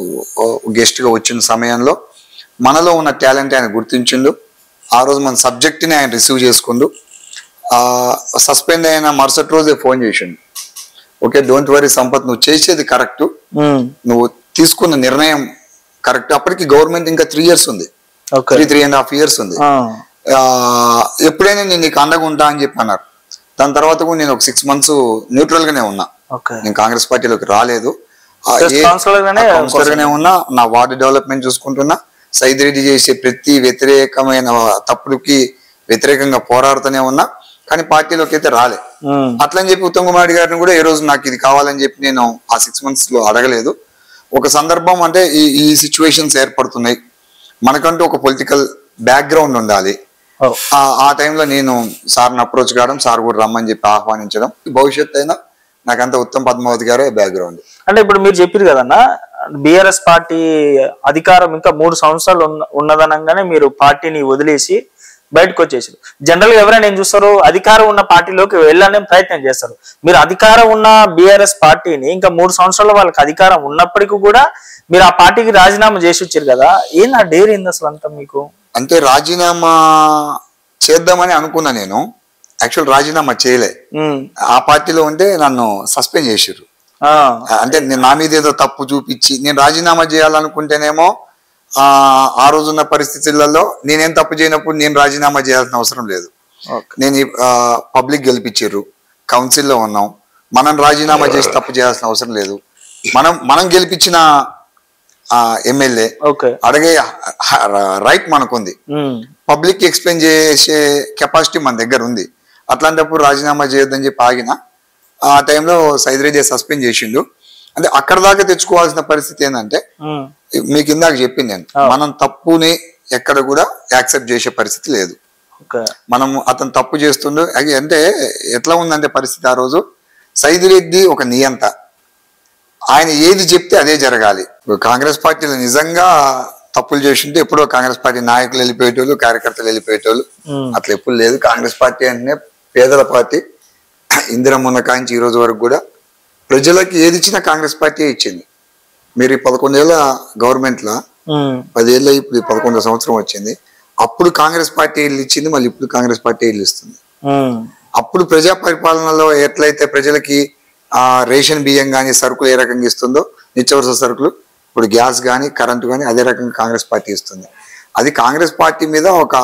గెస్ట్ గా వచ్చిన సమయంలో మనలో ఉన్న టాలెంట్ ఆయన గుర్తించిండు ఆ రోజు మన సబ్జెక్ట్ ని ఆయన రిసీవ్ చేసుకుండు ఆ సస్పెండ్ అయిన మరుసటి రోజే ఫోన్ చేసిండు ఓకే డోంట్ వరీ సంపత్ నువ్వు చేసేది కరెక్ట్ మ్మ్. నువ్వు తీసుకున్న నిర్ణయం కరెక్ట్ అప్పటికి గవర్నమెంట్ ఇంకా త్రీ ఇయర్స్ ఉంది okay three three and half years ఉంది ఆ. ఆ, ఎప్పుడైనా నేను నీకు అండగా ఉంటా అని చెప్పి అన్నారు దాని తర్వాత కూడా నేను ఒక సిక్స్ మంత్స్ న్యూట్రల్ గానే ఉన్నా ఓకే నేను కాంగ్రెస్ పార్టీలోకి రాలేదు ఆ Just ఏ- councillor గానే ఆ councillor గానే ఉన్నా నా వార్డు డెవలప్మెంట్ చూసుకుంటున్నా సైద్ రెడ్డి చేసే ప్రతి వ్యతిరేకమైన తప్పుడుకి వ్యతిరేకంగా పోరాడుతూనే ఉన్నా కానీ పార్టీలోకి అయితే రాలే మ్మ్. అట్లని చెప్పి ఉత్తమ్ కుమార్ గారిని కూడా ఏ రోజు నాకు ఇది కావాలని చెప్పి నేను ఆ సిక్స్ మంత్స్ లో అడగలేదు ఒక సందర్భం అంటే ఈ ఈ సిచ్యువేషన్స్ ఏర్పడుతున్నాయి మనకంటూ ఒక పొలిటికల్ బ్యాక్గ్రౌండ్ ఉండాలి ఓ. ఆ ఆ టైంలో నేను సార్ని అప్రోచ్ కావడం సార్ కూడా రమ్మని చెప్పి ఆహ్వానించడం భవిష్యత్తు అయినా నాకంతా ఉత్తమ్ పద్మావతి గారే బ్యాక్గ్రౌండ్ అంటే ఇప్పుడు మీరు చెప్పారు కదన్న బిఆర్ఎస్ పార్టీ అధికారం ఇంకా మూడు సంవత్సరాలు ఉన్న- ఉన్నదనంగానే మీరు పార్టీని వదిలేసి బయటకు వచ్చేసారు జనరల్ గా ఎవరైనా ఏం చూస్తారు అధికారం ఉన్న పార్టీలోకి వెళ్ళాలనే ప్రయత్నం చేస్తారు మీరు అధికారం ఉన్న బిఆర్ఎస్ పార్టీని ఇంకా మూడు సంవత్సరాలు వాళ్ళకి అధికారం ఉన్నప్పటికీ కూడా మీరు ఆ పార్టీకి రాజీనామా చేసి వచ్చారు కదా ఏం ఆ డేర్ ఏంది అసలు అంతా మీకు అంటే రాజీనామా చేద్దామని అనుకున్నా నేను యాక్చువల్ రాజీనామా చేయలే ఉమ్, ఆ పార్టీలో ఉంటే నన్ను సస్పెండ్ చేసిర్రు ఆ, అంటే నేను నా మీద ఏదో తప్పు చూపించి నేను రాజీనామా చేయాలనుకుంటేనేమో ఆ ఆ రోజున్న పరిస్థితులలో నేనేం తప్పు చేయనప్పుడు నేను రాజీనామా చేయాల్సిన అవసరం లేదు ఓకే. నేను పబ్లిక్ గెలిపించారు కౌన్సిల్లో ఉన్నాం మనం రాజీనామా చేసి తప్పు చేయాల్సిన అవసరం లేదు మనం మనం గెలిపించిన ఎమ్మెల్యే ఓకే అడిగే రైట్ మనకుంది ఉమ్, పబ్లిక్ ఎక్స్ప్లెయిన్ చేసే కెపాసిటీ మన దగ్గర ఉంది అట్లాంటప్పుడు రాజీనామా చేయొద్దని చెప్పి ఆగిన ఆ టైంలో సైదిరెడ్డి సస్పెండ్ చేసిండు అంటే అక్కడ దాకా తెచ్చుకోవాల్సిన పరిస్థితి ఏంటంటే ఉమ్, మీకు ఇందాక చెప్పింది నేను మనం తప్పుని ఎక్కడ కూడా యాక్సెప్ట్ చేసే పరిస్థితి లేదు ఓకే మనం అతను తప్పు చేస్తుండు అది అంటే ఎట్లా ఉందంటే పరిస్థితి ఆ రోజు సైదిరెడ్డి ఒక నియంత ఆయన ఏది చెప్తే అదే జరగాలి ఇప్పుడు కాంగ్రెస్ పార్టీలో నిజంగా తప్పులు చేసింటే ఎప్పుడో కాంగ్రెస్ పార్టీ నాయకులు వెళ్ళిపోయేటోళ్ళు కార్యకర్తలు వెళ్ళిపోయేటోళ్ళు ఉమ్, అట్లా ఎప్పుడు లేదు కాంగ్రెస్ పార్టీ అంటేనే పేదల పార్టీ ఇందిరమ్మ కాంచి ఈ రోజు వరకు కూడా ప్రజలకి ఏది ఇచ్చినా కాంగ్రెస్ పార్టీ ఇచ్చింది మీరు ఈ పదకొండేళ్ల గవర్నమెంట్లో ఉమ్, పదేళ్ళ ఇప్పుడు ఈ పదకొండో సంవత్సరం వచ్చింది అప్పుడు కాంగ్రెస్ పార్టీ ఇల్లు ఇచ్చింది మళ్ళీ ఇప్పుడు కాంగ్రెస్ పార్టీ ఇల్లు ఇస్తుంది ఉమ్, అప్పుడు ప్రజా పరిపాలనలో ఎట్లయితే ప్రజలకి ఆ రేషన్ బియ్యం కానీ సరుకులు ఏ రకంగా ఇస్తుందో నిత్యావసర సరుకులు ఇప్పుడు గ్యాస్ కానీ కరెంటు కానీ అదే రకంగా కాంగ్రెస్ పార్టీ ఇస్తుంది అది కాంగ్రెస్ పార్టీ మీద ఒక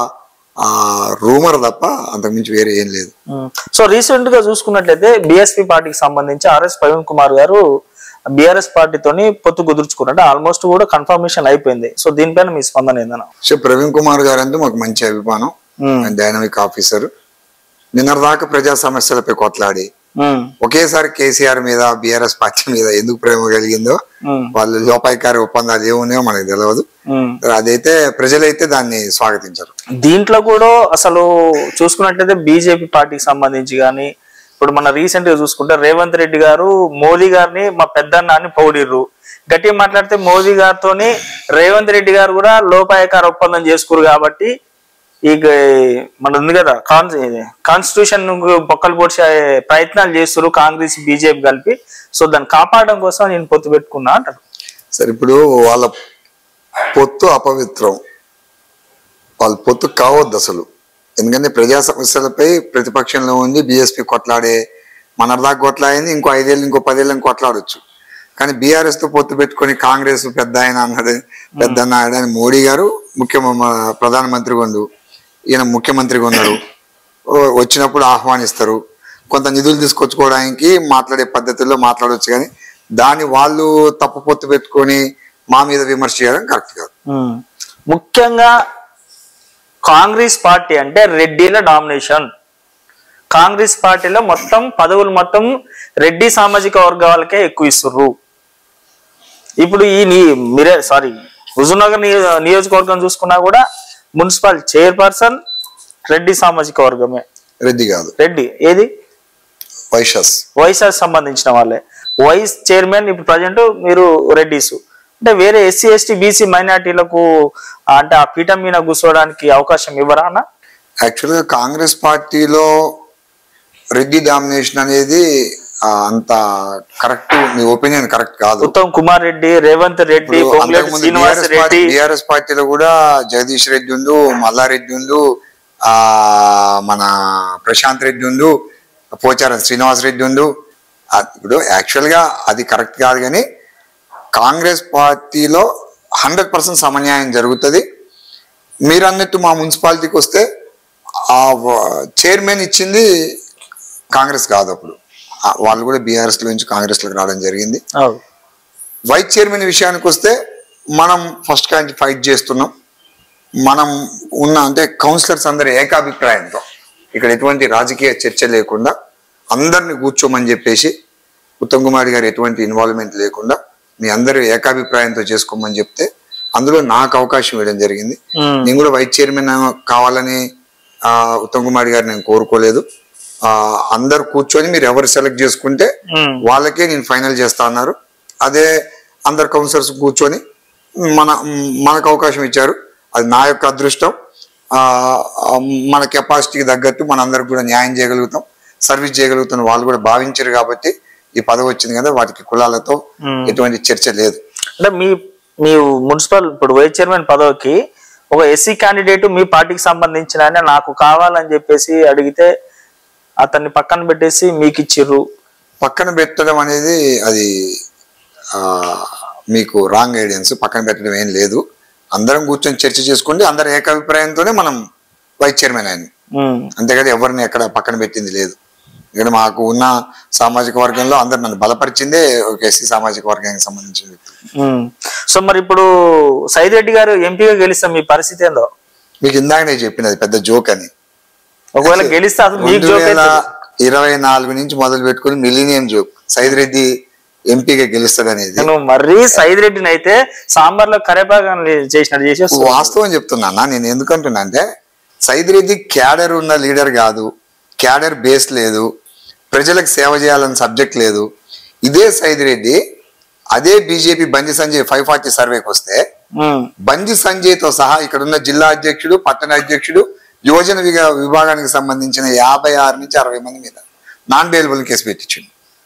రూమర్ తప్ప అంతకుమించి వేరే ఏం లేదు సో రీసెంట్ గా చూసుకున్నట్లయితే బిఎస్పీ పార్టీకి సంబంధించి ఆర్ఎస్ ప్రవీణ్ కుమార్ గారు బీఆర్ఎస్ పార్టీతోని పొత్తు కుదుర్చుకున్నట్టు ఆల్మోస్ట్ కూడా కన్ఫర్మేషన్ అయిపోయింది సో దీనిపైన మీ స్పందన ఏందన్న సో ప్రవీణ్ కుమార్ గారు అంటే మాకు మంచి అభిమానం ఆయన డైనమిక్ ఆఫీసర్ నిన్నటిదాకా ప్రజా సమస్యలపై కొట్లాడి ఒకేసారి కేసీఆర్ మీద బీఆర్ఎస్ పార్టీ మీద ఎందుకు ప్రేమ కలిగిందో వాళ్ళు లోపాయికారి ఒప్పందాలు ఏమున్నాయో మనకు తెలియదు అదైతే ప్రజలైతే దాన్ని స్వాగతించరు దీంట్లో కూడా అసలు చూసుకున్నట్లయితే బీజేపీ పార్టీకి సంబంధించి కానీ ఇప్పుడు మన రీసెంట్ గా చూసుకుంటే రేవంత్ రెడ్డి గారు మోదీ గారిని మా పెద్దన్న అని పొగిడిర్రు గట్టిగా మాట్లాడితే మోదీ గారితోని రేవంత్ రెడ్డి గారు కూడా లోపాయకార ఒప్పందం చేసుకురు కాబట్టి ఇక మన ఉంది కదా కాన్ కాన్స్టిట్యూషన్ బొక్కలు పొడిచే ప్రయత్నాలు చేస్తారు కాంగ్రెస్ బీజేపీ కలిపి సో దాన్ని కాపాడడం కోసం నేను పొత్తు పెట్టుకున్నా అంటారు సరే ఇప్పుడు వాళ్ళ పొత్తు అపవిత్రం వాళ్ళ పొత్తు కావద్దు అసలు ఎందుకంటే ప్రజా సమస్యలపై ప్రతిపక్షంలో ఉంది బీఎస్పీ కొట్లాడే మనదాకా కొట్లాడింది ఇంకో ఐదేళ్ళు ఇంకో పదేళ్ళు కొట్లాడొచ్చు కానీ బీఆర్ఎస్ తో పొత్తు పెట్టుకొని కాంగ్రెస్ పెద్ద ఆయన అన్నది పెద్ద అన్నాడు అని మోడీ గారు ముఖ్య ప్రధానమంత్రిగా ఉండు ఈయన ముఖ్యమంత్రిగా ఉన్నారు ఓ, వచ్చినప్పుడు ఆహ్వానిస్తారు కొంత నిధులు తీసుకొచ్చుకోవడానికి మాట్లాడే పద్ధతుల్లో మాట్లాడవచ్చు కానీ దాన్ని వాళ్ళు తప్పు పొత్తు పెట్టుకొని మా మీద విమర్శ చేయడం కరెక్ట్ కాదు ఉమ్. ముఖ్యంగా కాంగ్రెస్ పార్టీ అంటే రెడ్డిల డామినేషన్ కాంగ్రెస్ పార్టీలో మొత్తం పదవులు మొత్తం రెడ్డి సామాజిక వర్గాలకే ఎక్కువ ఇస్తుర్రు ఇప్పుడు ఈ నీ మీరే సారీ హుజూర్నగర్ నియో- నియోజకవర్గం చూసుకున్నా కూడా మున్సిపల్ చైర్పర్సన్ రెడ్డి సామాజిక వర్గమే రెడ్డి కాదు రెడ్డి ఏది వైషస్ వైఎస్ఆర్ సంబంధించిన వాళ్ళే వైస్ చైర్మన్ ఇప్పుడు ప్రజెంట్ మీరు రెడ్డిస్ అంటే వేరే ఎస్సీ ఎస్టీ బీసీ మైనార్టీలకు అంటే ఆ పీఠం మీద కూర్చోవడానికి అవకాశం ఇవ్వరా అన్న యాక్చువల్ గా కాంగ్రెస్ పార్టీలో రెడ్డి డామినేషన్ అనేది ఆ, అంత కరెక్ట్ మీ ఒపీనియన్ కరెక్ట్ కాదు ఉత్తమ్ కుమార్ రెడ్డి రేవంత్ రెడ్డి ఇప్పుడు పొంగులేటి అంతకుముందు Srinivas BRS party Reddy BRS పార్టీలో కూడా జగదీష్ రెడ్డి ఉండు మల్లారెడ్డి ఉండు ఆ మన ప్రశాంత్ రెడ్డి ఉండు పోచారం శ్రీనివాస్ రెడ్డి ఉండు ఆ, ఇప్పుడు యాక్చువల్ గా అది కరెక్ట్ కాదు కానీ కాంగ్రెస్ పార్టీలో హండ్రెడ్ పర్సెంట్ సమన్యాయం జరుగుతుంది మీరు అన్నట్టు మా మున్సిపాలిటీకి వస్తే ఆ చైర్మన్ ఇచ్చింది కాంగ్రెస్ కాదు అప్పుడు ఆ, వాళ్ళు కూడా బీఆర్ఎస్ లో నుంచి కాంగ్రెస్ లోకి రావడం జరిగింది అవు. వైస్ చైర్మన్ విషయానికి వస్తే మనం ఫస్ట్ కాంచి ఫైట్ చేస్తున్నాం మనం ఉన్న అంటే కౌన్సిలర్స్ అందరి ఏకాభిప్రాయంతో ఇక్కడ ఎటువంటి రాజకీయ చర్చ లేకుండా అందరిని కూర్చోమని చెప్పేసి ఉత్తమ్ కుమార్ గారు ఎటువంటి ఇన్వాల్వ్మెంట్ లేకుండా మీ అందరూ ఏకాభిప్రాయంతో చేసుకోమని చెప్తే అందులో నాకు అవకాశం ఇవ్వడం జరిగింది ఉమ్. నేను కూడా వైస్ చైర్మన్ కావాలని ఆ, ఉత్తమ్ కుమార్ గారు నేను కోరుకోలేదు ఆ, అందరు కూర్చొని మీరు ఎవరు సెలెక్ట్ చేసుకుంటే ఉమ్. వాళ్ళకే నేను ఫైనల్ చేస్తా అన్నారు అదే అందరు కౌన్సిలర్స్ కూర్చొని మన మనకు అవకాశం ఇచ్చారు అది నా యొక్క అదృష్టం ఆ, ఆ, మన కెపాసిటీకి తగ్గట్టు మనందరికి కూడా న్యాయం చేయగలుగుతాం సర్వీస్ చేయగలుగుతాం వాళ్ళు కూడా భావించారు కాబట్టి ఈ పదవి వచ్చింది కదా వాటికి కులాలతో మ్మ్. ఎటువంటి చర్చ లేదు అంటే మీ మీ మున్సిపల్ ఇప్పుడు వైస్ చైర్మన్ పదవికి ఒక ఎస్సీ క్యాండిడేట్ మీ పార్టీకి సంబంధించిన ఆయన నాకు కావాలని చెప్పేసి అడిగితే అతన్ని పక్కన పెట్టేసి మీకు ఇచ్చిర్రు పక్కన పెట్టడం అనేది అది ఆ, మీకు రాంగ్ ఐడియన్స్ పక్కన పెట్టడం ఏం లేదు అందరం కూర్చొని చర్చ చేసుకుంటే అందరి ఏకాభిప్రాయంతోనే మనం వైస్ చైర్మన్ అయింది ఉమ్. అంతేకాదు ఎవరిని ఎక్కడ పక్కన పెట్టింది లేదు ఇక్కడ మాకు ఉన్న సామాజిక వర్గంలో అందరు నన్ను బలపరిచిందే ఒక ఎస్సీ సామాజిక వర్గానికి సంబంధించిన వ్యక్తి ఉమ్. సో మరి ఇప్పుడు సైద్ రెడ్డి గారు ఎంపీగా గెలిస్తే మీ పరిస్థితి ఏందో మీకు ఇందాక నేను చెప్పినది పెద్ద జోక్ అని ఒకవేళ గెలిస్తే అసలు మీకు రెండు జోక్ వేల అవుతుంది. ఇరవై నాలుగు నుంచి మొదలు పెట్టుకుని మిలీనియం జోక్ సైద్ రెడ్డి ఎంపీగా గెలుస్తాడు అనేది నేను మరీ సైద్ రెడ్డిని అయితే సాంబార్ లో కరేపాకం చేసినట్టు చేసి వస్తున్నాను. వాస్తవం చెప్తున్నా నేను ఎందుకంటున్నా అంటే సైద్ రెడ్డి క్యాడర్ ఉన్న లీడర్ కాదు క్యాడర్ బేస్ లేదు ప్రజలకు సేవ చేయాలని సబ్జెక్ట్ లేదు ఇదే సైద్ రెడ్డి అదే బీజేపీ బండి సంజయ్ ఫైవ్ ఫార్టీ సర్వేకి వస్తే ఉమ్. బండి సంజయ్ తో సహా ఇక్కడ ఉన్న జిల్లా అధ్యక్షుడు పట్టణ అధ్యక్షుడు యువజన విగా- విభాగానికి సంబంధించిన యాభై ఆరు నుంచి అరవై మంది మీద నాన్ బెయిలబుల్ కేసు పెట్టించిండు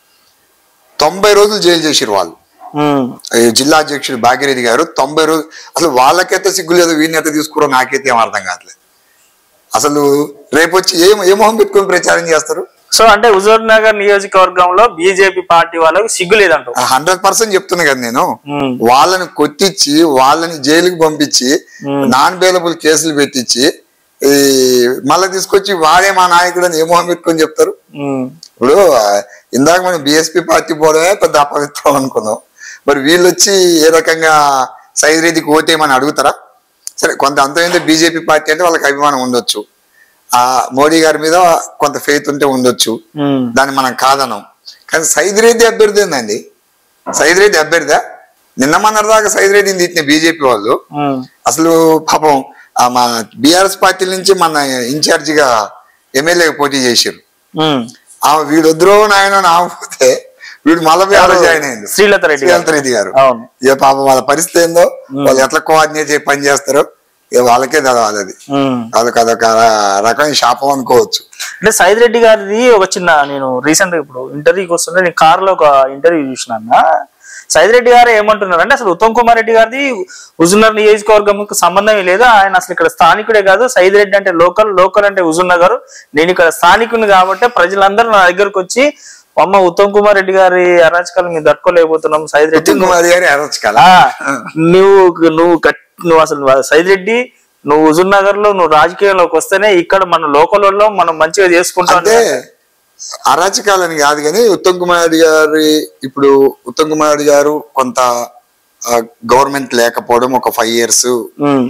తొంభై రోజులు జైలు చేసిరు వాళ్ళు ఉమ్. ఈ జిల్లా అధ్యక్షుడు భాగ్యరెడ్డి గారు తొంభై రోజులు అసలు వాళ్ళకైతే సిగ్గు లేదు వీడిని అయితే తీసుకురో నాకైతే ఏం అర్థం కావట్లేదు అసలు రేపు వచ్చి ఏం ఏ మొహం పెట్టుకొని ప్రచారం చేస్తారు సో అంటే హుజూర్ నగర్ నియోజకవర్గంలో బీజేపీ పార్టీ వాళ్ళకి సిగ్గు లేదంట హండ్రెడ్ పర్సెంట్ చెప్తున్నా కదా నేను ఉమ్, వాళ్ళని కొట్టించి వాళ్ళని జైలుకి పంపించి నాన్ బెయిలబుల్ కేసులు పెట్టించి ఈ మళ్ళీ తీసుకొచ్చి వాడే మా నాయకుడు అని ఏమో పెట్టుకొని చెప్తారు ఉమ్, ఇప్పుడు ఆ, ఇందాక మనం బిఎస్పి పార్టీ పోవడమే పెద్ద అపవిత్రం అనుకున్నాం మరి వీళ్ళు వచ్చి ఏ రకంగా సైజ్ రెడ్డికి ఓటేయమని అడుగుతారా సరే కొంత అంతమైంది బీజేపీ పార్టీ అంటే వాళ్ళకి అభిమానం ఉండొచ్చు ఆ మోడీ గారి మీద కొంత ఫెయిత్ ఉంటే ఉండొచ్చు ఉమ్, దాన్ని మనం కాదనం కానీ సైద్ రెడ్డి అభ్యర్థి ఏందండి సైద్ రెడ్డి అభ్యర్థా నిన్న మొన్నటి దాకా సైద్ రెడ్డిని తిట్టిన బీజేపీ వాళ్ళు ఉమ్, అసలు పాపం ఆ మా బీఆర్ఎస్ పార్టీ నుంచి మన ఇన్ఛార్జిగా ఎమ్మెల్యే పోటీ చేశారు ఉమ్. ఆ వీడు వద్దురో నాయన నాకపోతే వీడు మళ్ళీ బీఆర్ఎస్ జాయిన్ అయింది శ్రీలత రెడ్డి గారు. శ్రీలంత్ రెడ్డి గారు అవును ఇక పాపం వాళ్ళ పరిస్థితి ఏందో వాళ్ళు ఎట్లా కోఆర్డినేట్ చేసి పని చేస్తారో ఇక వాళ్ళకే తెలవాలి అది ఉమ్. వాళ్ళకి అదొక రకమైన శాపం అనుకోవచ్చు అంటే సైద్ రెడ్డి గారిది ఒక చిన్న నేను రీసెంట్ ఇప్పుడు ఇంటర్వ్యూకి వస్తుంటే నేను కార్ లో ఒక ఇంటర్వ్యూ చూసిన అన్న సైద్ రెడ్డి గారు ఏమంటున్నారు అంటే అసలు ఉత్తమ్ కుమార్ రెడ్డి గారిది హుజున్నర్ నియోజకవర్గంకి సంబంధం లేదు ఆయన అసలు ఇక్కడ స్థానికుడే కాదు సైద్ రెడ్డి అంటే లోకల్ లోకల్ అంటే హుజున్నగర్ నేను ఇక్కడ స్థానికుని కాబట్టి ప్రజలందరూ నా దగ్గరకు వచ్చి అమ్మ ఉత్తమ్ కుమార్ రెడ్డి గారి అరాచకాలు మేము తట్టుకోలేకపోతున్నాం సైద్ రెడ్డి ఉత్తమ్ కుమార్ గారి అరచకాల ఆ, నువ్వు నువ్వు గట్- నువ్వు అసలు నువ్వు సైద్ రెడ్డి నువ్వు హుజూర్ నగర్ లో నువ్వు రాజకీయంలోకి వస్తేనే ఇక్కడ మన లోకల్ లో మనం మంచిగా చేసుకుంటాం అంటే అరాచకాలని కాదు కానీ ఉత్తమ్ కుమార్ రెడ్డి గారి ఇప్పుడు ఉత్తమ్ కుమార్ రెడ్డి గారు కొంత గవర్నమెంట్ లేకపోవడం ఒక ఫైవ్ ఇయర్స్ ఉమ్,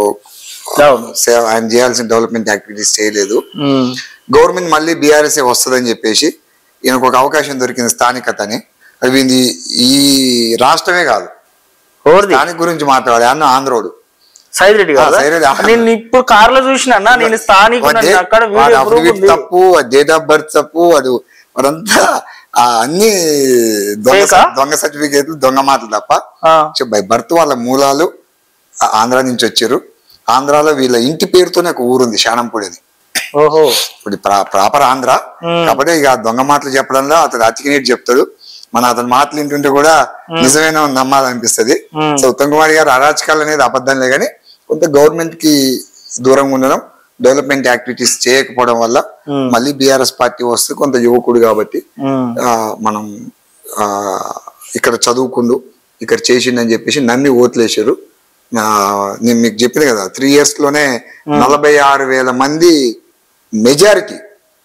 అవును. ఆయన చేయాల్సిన డెవలప్మెంట్ యాక్టివిటీస్ చేయలేదు ఉమ్, గవర్నమెంట్ మళ్ళీ బీఆర్ఎస్ వస్తుందని చెప్పేసి ఈయనకు ఒక అవకాశం దొరికింది స్థానికతని అది ఇది ఈ రాష్ట్రమే కాదు ఎవరిది స్థానిక గురించి మాట్లాడాలి అన్న ఆంధ్రోడు సైద్ రెడ్డి గారు ఆ, సైద్ రెడ్డి. నేను ఇప్పుడు కార్ లో చూసిన అన్న నేను స్థానికుడు వాడి- అక్కడ వాడి వీడియో ప్రూఫ్ affidavit ఉంది తప్పు డేట్ ఆఫ్ బర్త్ తప్పు వాడు వాడంతా ఆ అన్ని దొంగ Fake ఆ? దొంగ సర్టిఫికేట్లు దొంగ మాటలు తప్ప ఆ, బై బర్త్ వాళ్ళ మూలాలు ఆ ఆంధ్ర నుంచి వచ్చారు ఆంధ్రాలో వీళ్ళ ఇంటి పేరుతోనే ఒక ఊరుంది శానంపూడి అని ఓహో ఇప్పుడు ప్రాపర్ ఆంధ్ర Hmm. కాబట్టి ఇక ఆ దొంగ మాటలు చెప్పడంలో అతను అతికినేటి చెప్తాడు మన అతని మాటలు వింటుంటే కూడా నిజమైన నమ్మాలనిపిస్తది Hmm. సో ఉత్తమ్ కుమార్ గారు అరాచకాలు అనేది అబద్ధంలే కానీ కొంత గవర్నమెంట్ కి దూరంగా ఉండడం డెవలప్మెంట్ యాక్టివిటీస్ చేయకపోవడం వల్ల Hmm. మళ్ళీ బీఆర్ఎస్ పార్టీ వస్తే కొంత యువకుడు కాబట్టి ఉమ్, ఆ, మనం ఆ, ఇక్కడ చదువుకుండు ఇక్కడ చేసిండని చెప్పేసి నమ్మి ఓట్లేసారు ఆ, నేను మీకు చెప్పిన కదా త్రీ ఇయర్స్ లోనే నలభై ఆరు వేల మంది మెజారిటీ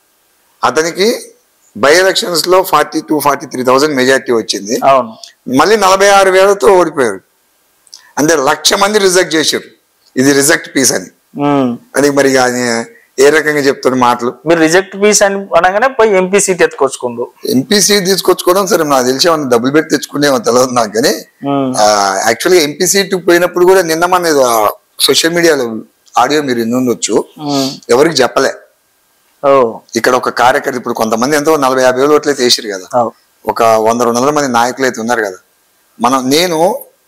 అతనికి బై ఎలక్షన్స్ లో forty two forty three thousand majority వచ్చింది అవును మళ్ళీ నలభై ఆరు వేలతో ఓడిపోయారు అంటే లక్ష మంది రిజెక్ట్ చేశారు ఇది రిజెక్ట్ పీస్ అని ఉమ్. అది మరి ఆయన ఏ రకంగా చెప్తున్న మాటలు మీరు రిజెక్ట్ పీస్ అని అనగానే పోయి ఎంపీ సీట్ ఎత్తుకొచ్చుకుండు ఎంపీసీ తీసుకొచ్చుకోవడం సరే నాకు తెలిసి ఏమన్నా డబ్బులు పెట్టి తెచ్చుకునేమో తెలియదు నాకు కానీ ఉమ్, యాక్చువల్గా ఎంపీ సీట్ పోయినప్పుడు కూడా నిన్న మన సోషల్ మీడియాలో ఆడియో మీరు వినుండొచ్చు ఉమ్, ఎవరికి చెప్పలే ఓ ఇక్కడ ఒక కార్యకర్త ఇప్పుడు కొంతమంది ఎంతో నలభై యాభై వేలు ఓట్లు అయితే వేసారు కదా అవు. ఒక వంద రెండు వందల మంది నాయకులు అయితే ఉన్నారు కదా మనం నేను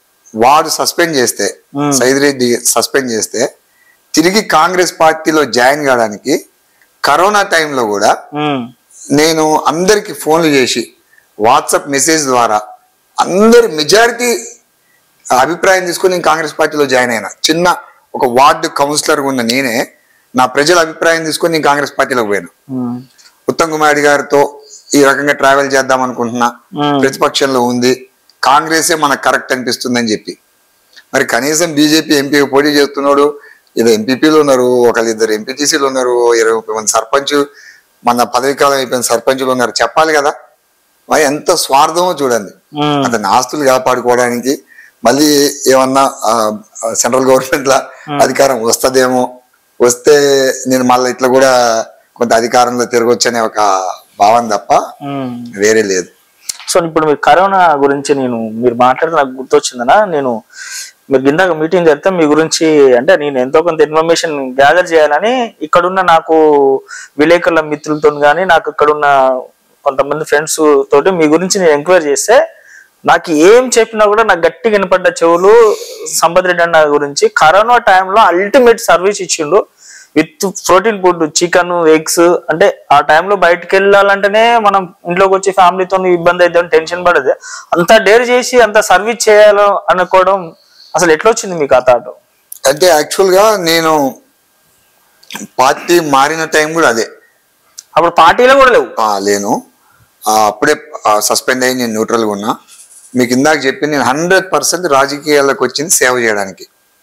వాడు సస్పెండ్ చేస్తే Hmm. సైద్ రెడ్డి సస్పెండ్ చేస్తే తిరిగి కాంగ్రెస్ పార్టీలో జాయిన్ కావడానికి కరోనా టైంలో కూడా ఉమ్, నేను అందరికి ఫోన్లు చేసి వాట్సాప్ మెసేజ్ ద్వారా అందరి మెజారిటీ అభిప్రాయం తీసుకొని నేను కాంగ్రెస్ పార్టీలో జాయిన్ అయినా చిన్న ఒక వార్డు కౌన్సిలర్ ఉన్న నేనే నా ప్రజల అభిప్రాయం తీసుకొని నేను కాంగ్రెస్ పార్టీలోకి పోయాను ఉమ్, ఉత్తమ్ కుమార్ రెడ్డి గారితో ఈ రకంగా ట్రావెల్ చేద్దాం అనుకుంటున్నా Hmm. ప్రతిపక్షంలో ఉంది కాంగ్రెసే మనకు కరెక్ట్ అనిపిస్తుందని చెప్పి మరి కనీసం బీజేపీ ఎంపీ పోటీ చేస్తున్నాడు ఇలా ఎంపీపీలు ఉన్నారు ఒకళ్ళు ఇద్దరు ఎంపీటీసీలు ఉన్నారు ఇరవై ముప్పై మంది సర్పంచ్ మన పదవి కాలం అయిపోయిన సర్పంచులు ఉన్నారు చెప్పాలి కదా మరి ఎంత స్వార్థమో చూడండి ఉమ్, అతని ఆస్తులు కాపాడుకోవడానికి మళ్ళీ ఏమన్నా ఆ, ఆ, సెంట్రల్ గవర్నమెంట్ లా అధికారం వస్తదేమో వస్తే నేను మళ్ళీ ఇట్లా కూడా కొంత అధికారంలో తిరగొచ్చు అనే ఒక భావన తప్ప ఉమ్. వేరే లేదు సో ఇప్పుడు మీరు కరోనా గురించి నేను మీరు మాట్లాడితే నాకు గుర్తొచ్చిందనా నేను మీరు ఇందాక మీటింగ్ జరిగితే మీ గురించి అంటే నేను ఎంతో కొంత ఇన్ఫర్మేషన్ గ్యాదర్ చేయాలని ఇక్కడున్న నాకు విలేకరుల మిత్రులతో కానీ నాకు ఇక్కడున్న కొంతమంది ఫ్రెండ్స్ తోటి మీ గురించి నేను ఎంక్వైరీ చేస్తే నాకు ఏం చెప్పినా కూడా నాకు గట్టిగా వినపడ్డ చెవులు సంపత్ రెడ్డి అన్న గురించి కరోనా టైంలో అల్టిమేట్ సర్వీస్ ఇచ్చిండు with protein food chicken eggs అంటే ఆ టైంలో బయటకు వెళ్ళాలంటేనే మనం ఇంట్లోకి వచ్చి ఫ్యామిలీతో ఇబ్బంది అయితే టెన్షన్ పడదు అంత డేర్ చేసి అంత సర్వీస్ చేయాలో అనుకోవడం అసలు ఎట్లా వచ్చింది మీకు ఆ థాట్ అంటే యాక్చువల్ గా నేను పార్టీ మారిన టైం కూడా అదే అప్పుడు పార్టీలో కూడా లేవు ఆ, లేను ఆ, అప్పుడే సస్పెండ్ అయ్యి నేను న్యూట్రల్గా ఉన్నా మీకు ఇందాక చెప్పి నేను హండ్రెడ్ పర్సెంట్ రాజకీయాల్లోకి వచ్చింది సేవ చేయడానికి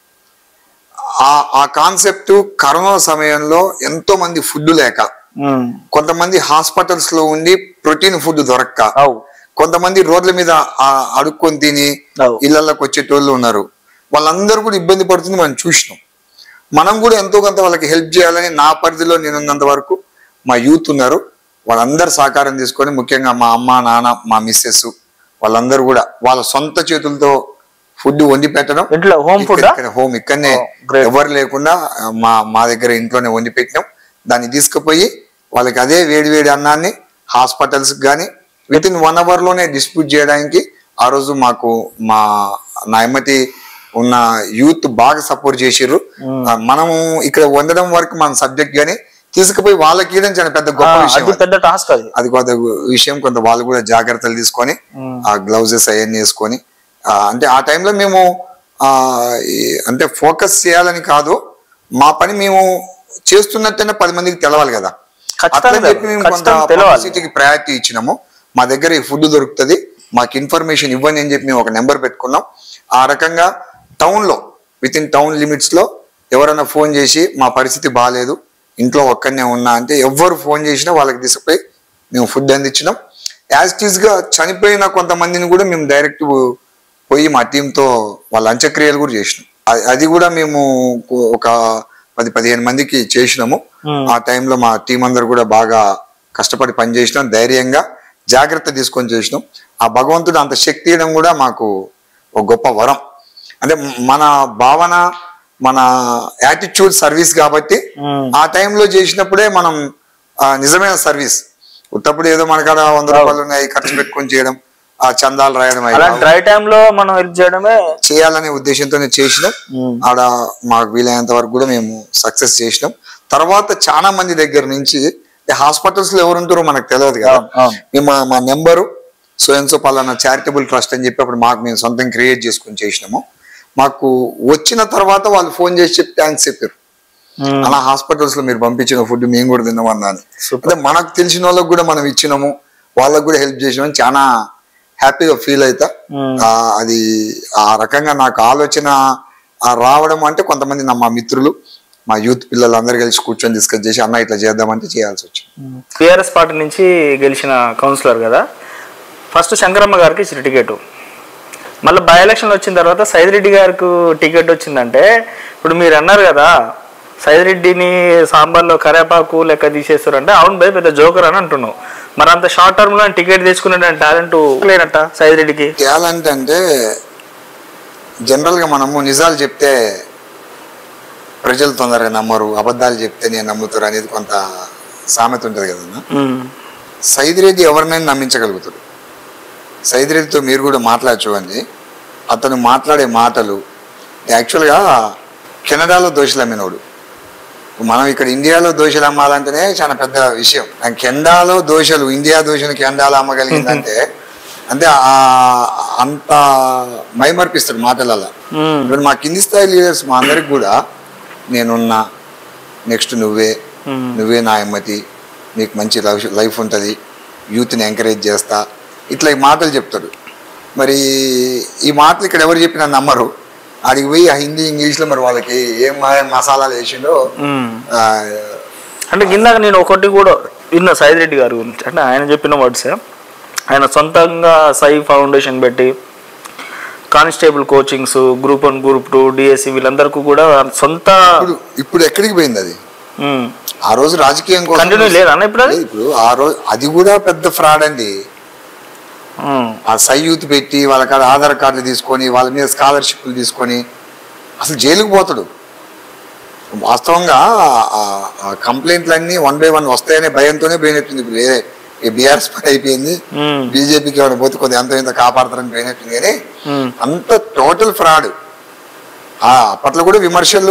ఆ ఆ కాన్సెప్ట్ కరోనా సమయంలో ఎంతో మంది ఫుడ్ లేక ఉమ్. కొంతమంది హాస్పిటల్స్ లో ఉండి ప్రోటీన్ ఫుడ్ దొరక్క అవు కొంతమంది రోడ్ల మీద ఆ, అడుక్కొని తిని అవు. ఇళ్లలోకి వచ్చేటోళ్ళు ఉన్నారు వాళ్ళందరూ కూడా ఇబ్బంది పడుతుంది మనం చూసినాం మనం కూడా ఎంతో కొంత వాళ్ళకి హెల్ప్ చేయాలని నా పరిధిలో నేనున్నంత వరకు మా యూత్ ఉన్నారు వాళ్ళందరూ సహకారం తీసుకొని ముఖ్యంగా మా అమ్మ నాన్న మా మిస్సెస్ వాళ్ళందరూ కూడా వాళ్ళ సొంత చేతులతో ఫుడ్ వండి పెట్టడం ఇంట్లో హోమ్ ఫుడ్ హోమ్ ఇక్కడనే Oh, great. ఎవరు లేకుండా ఆ, మా మా దగ్గర ఇంట్లోనే వండి పెట్టినాం దాన్ని తీసుకుపోయి వాళ్ళకి అదే వేడి వేడి అన్నాన్ని హాస్పిటల్స్ కానీ విత్ ఇన్ వన్ అవర్ లోనే డిస్ట్రిబ్యూట్ చేయడానికి ఆ రోజు మాకు మా నాయమతి ఉన్న యూత్ బాగా సపోర్ట్ చేసిర్రు ఆ, మనము ఇక్కడ వండడం వరకు మన సబ్జెక్ట్ గానీ తీసుకుపోయి వాళ్ళకి ఇవ్వడం చాలా పెద్ద గొప్ప విషయం అది అది. పెద్ద టాస్క్ అది అది కొంత విషయం కొంత వాళ్ళు కూడా జాగ్రత్తలు తీసుకొని ఉమ్. ఆ గ్లౌజెస్ అవన్నీ వేసుకొని ఆ, అంటే ఆ టైంలో మేము ఆ, ఈ- అంటే ఫోకస్ చేయాలని కాదు మా పని మేము చేస్తున్నట్టనే పది మందికి తెలవాలి కదా ఖచ్చితంగా అట్లని చెప్పి మేము కొంత ఖచ్చితంగా తెలవాలి. పబ్లిసిటీకి ప్రయారిటీ ఇచ్చినాము మా దగ్గర ఈ ఫుడ్ దొరుకుతుంది మాకు ఇన్ఫర్మేషన్ ఇవ్వండి అని చెప్పి మేము ఒక నెంబర్ పెట్టుకున్నాం ఆ రకంగా టౌన్ లో విత్ ఇన్ టౌన్ లిమిట్స్ లో ఎవరైనా ఫోన్ చేసి మా పరిస్థితి బాగాలేదు ఇంట్లో ఒక్కడనే ఉన్నా అంటే ఎవ్వరు ఫోన్ చేసినా వాళ్ళకి తీసుకుపోయి మేము ఫుడ్ అందించినాం యాజ్ ఇట్ గా చనిపోయిన కొంతమందిని కూడా మేము డైరెక్ట్ పోయి మా టీంతో వాళ్ళ అంత్యక్రియలు కూడా చేసినాం అ- అది కూడా మేము ఒక పది పదిహేను మందికి చేసినాము Hmm. ఆ టైంలో మా టీం అందరు కూడా బాగా కష్టపడి పనిచేసినాం ధైర్యంగా జాగ్రత్త తీసుకొని చేసినాం ఆ భగవంతుడు అంత శక్తి ఇవ్వడం కూడా మాకు ఒక గొప్ప వరం అంటే మన భావన మన యాటిట్యూడ్ సర్వీస్ కాబట్టి ఉమ్. ఆ టైంలో చేసినప్పుడే మనం ఆ, నిజమైన సర్వీస్ ఉత్తప్పుడు ఏదో మనకాడ వంద రూపాయలు ఉన్నాయి ఖర్చు పెట్టుకొని చేయడం ఆ చందాలు రాయడం అవి అలాంటి డ్రై టైమ్ లో మనం హెల్ప్ చేయడమే చేయాలనే ఉద్దేశంతోనే చేసినాం ఉమ్. ఆడ మాకు వీలైనంత వరకు కూడా మేము సక్సెస్ చేసినాం తర్వాత చాలా మంది దగ్గర నుంచి హాస్పిటల్స్ లో ఎవరు ఉంటారో మనకు తెలియదు కదా అవును, అవును. మేము మా మా నెంబరు సో అండ్ సో పలానా చారిటబుల్ ట్రస్ట్ అని చెప్పి అప్పుడు మాకు మేము సొంతం క్రియేట్ చేసుకుని చేసినాము మాకు వచ్చిన తర్వాత వాళ్ళు ఫోన్ చేసి చెప్పి థ్యాంక్స్ చెప్పారు ఉమ్. అలా హాస్పిటల్స్ లో మీరు పంపించిన ఫుడ్ మేము కూడా తిన్నామన్నా అని Super. అంటే మనకు తెలిసిన వాళ్ళకి కూడా మనం ఇచ్చినాము వాళ్ళకు కూడా హెల్ప్ చేసినాము చాలా హ్యాపీగా ఫీల్ అవుతా ఉమ్. ఆ, అది ఆ రకంగా నాకు ఆలోచన ఆ రావడం అంటే కొంతమంది నా మా మిత్రులు మా యూత్ పిల్లలు అందరు కలిసి కూర్చొని డిస్కస్ చేసి అన్న ఇట్లా చేద్దామంటే చేయాల్సి వచ్చింది టిఆర్ఎస్ పార్టీ నుంచి గెలిచిన కౌన్సిలర్ కదా ఫస్ట్ శంకరమ్మ గారికి ఇచ్చిన టికెట్ మళ్ళీ బై ఎలక్షన్ వచ్చిన తర్వాత సైదిరెడ్డి గారికి టికెట్ వచ్చిందంటే ఇప్పుడు మీరు అన్నారు కదా సైదిరెడ్డిని సాంబార్లో కరేపాకు లెక్క తీసేస్తారు అంటే అవును భయ్ పెద్ద జోకర్ అని అంటున్నావు మరి అంత షార్ట్ టర్మ్ లో టికెట్ తెచ్చుకునే టాలెంట్ లేనట్ట సైదిరెడ్డికి టాలెంట్ అంటే జనరల్గా మనము నిజాలు చెప్తే ప్రజలు తొందరగా నమ్మరు అబద్ధాలు చెప్తే నేను నమ్ముతారు అనేది కొంత సామెత ఉంటుంది కదన్నా ఉమ్. సైదిరెడ్డి ఎవరినైనా నమ్మించగలుగుతాడు సైదిరెడ్డితో మీరు కూడా మాట్లాడచ్చు అండి అతను మాట్లాడే మాటలు యాక్చువల్గా కెనడాలో దోషులు అమ్మినోడు మనం ఇక్కడ ఇండియాలో దోషులు అమ్మాలంటేనే చాలా పెద్ద విషయం ఆ కెనడాలో దోషలు ఇండియా దోషులు కెనడాలో అమ్మగలిగిందంటే అంటే ఆ అంత మైమర్పిస్తాడు మాటలలో ఉమ్. ఇప్పుడు మా కింది స్థాయి లీడర్స్ మా అందరికి కూడా నేనున్నా నెక్స్ట్ నువ్వే ఉమ్. నువ్వే నా ఎమ్మతి నీకు మంచి లైఫ్ లైఫ్ ఉంటుంది యూత్ని ఎంకరేజ్ చేస్తా ఇట్లా ఈ మాటలు చెప్తాడు మరి ఈ మాటలు ఇక్కడ ఎవరు చెప్పినా నమ్మరు ఆడికి పోయి ఆ హిందీ ఇంగ్లీష్లో మరి వాళ్ళకి ఏం మా- మసాలాలు వేసిండో ఉమ్. ఆ, అంటే కిందాక నేను ఒకటి కూడా విన్న సైద్ రెడ్డి గారి గురించి అంటే ఆయన చెప్పిన వర్డ్స్ ఆయన సొంతంగా సై ఫౌండేషన్ పెట్టి constable coachings group one group two DSC వీళ్ళందరికీ కూడా సొంత ఇప్పుడు ఇప్పుడు ఎక్కడికి పోయింది అది ఉమ్, ఆ రోజు రాజకీయం కోసం కంటిన్యూ లేదా అన్న ఇప్పుడు అది లేదు, ఇప్పుడు ఆ రోజు అది కూడా పెద్ద ఫ్రాడ్ అండి ఉమ్, ఆ సై యూత్ పెట్టి వాళ్ళ కాడ ఆధార్ కార్డులు తీసుకొని వాళ్ళ మీద స్కాలర్షిప్లు తీసుకొని అసలు జైలుకు పోతాడు వాస్తవంగా ఆ- ఆ కంప్లైంట్లన్నీ వన్ బై వన్ వస్తాయనే భయంతోనే పోయినట్టుంది ఇప్పుడు ఏ ఈ బీఆర్ఎస్ పని అయిపోయింది ఉమ్, బీజేపీకి ఏమైనా పోతే కొద్దిగా అంత ఇంత కాపాడతారని పోయినట్టుంది కానీ ఉమ్, అంత టోటల్ ఫ్రాడ్ ఆ అప్పట్లో కూడా విమర్శలు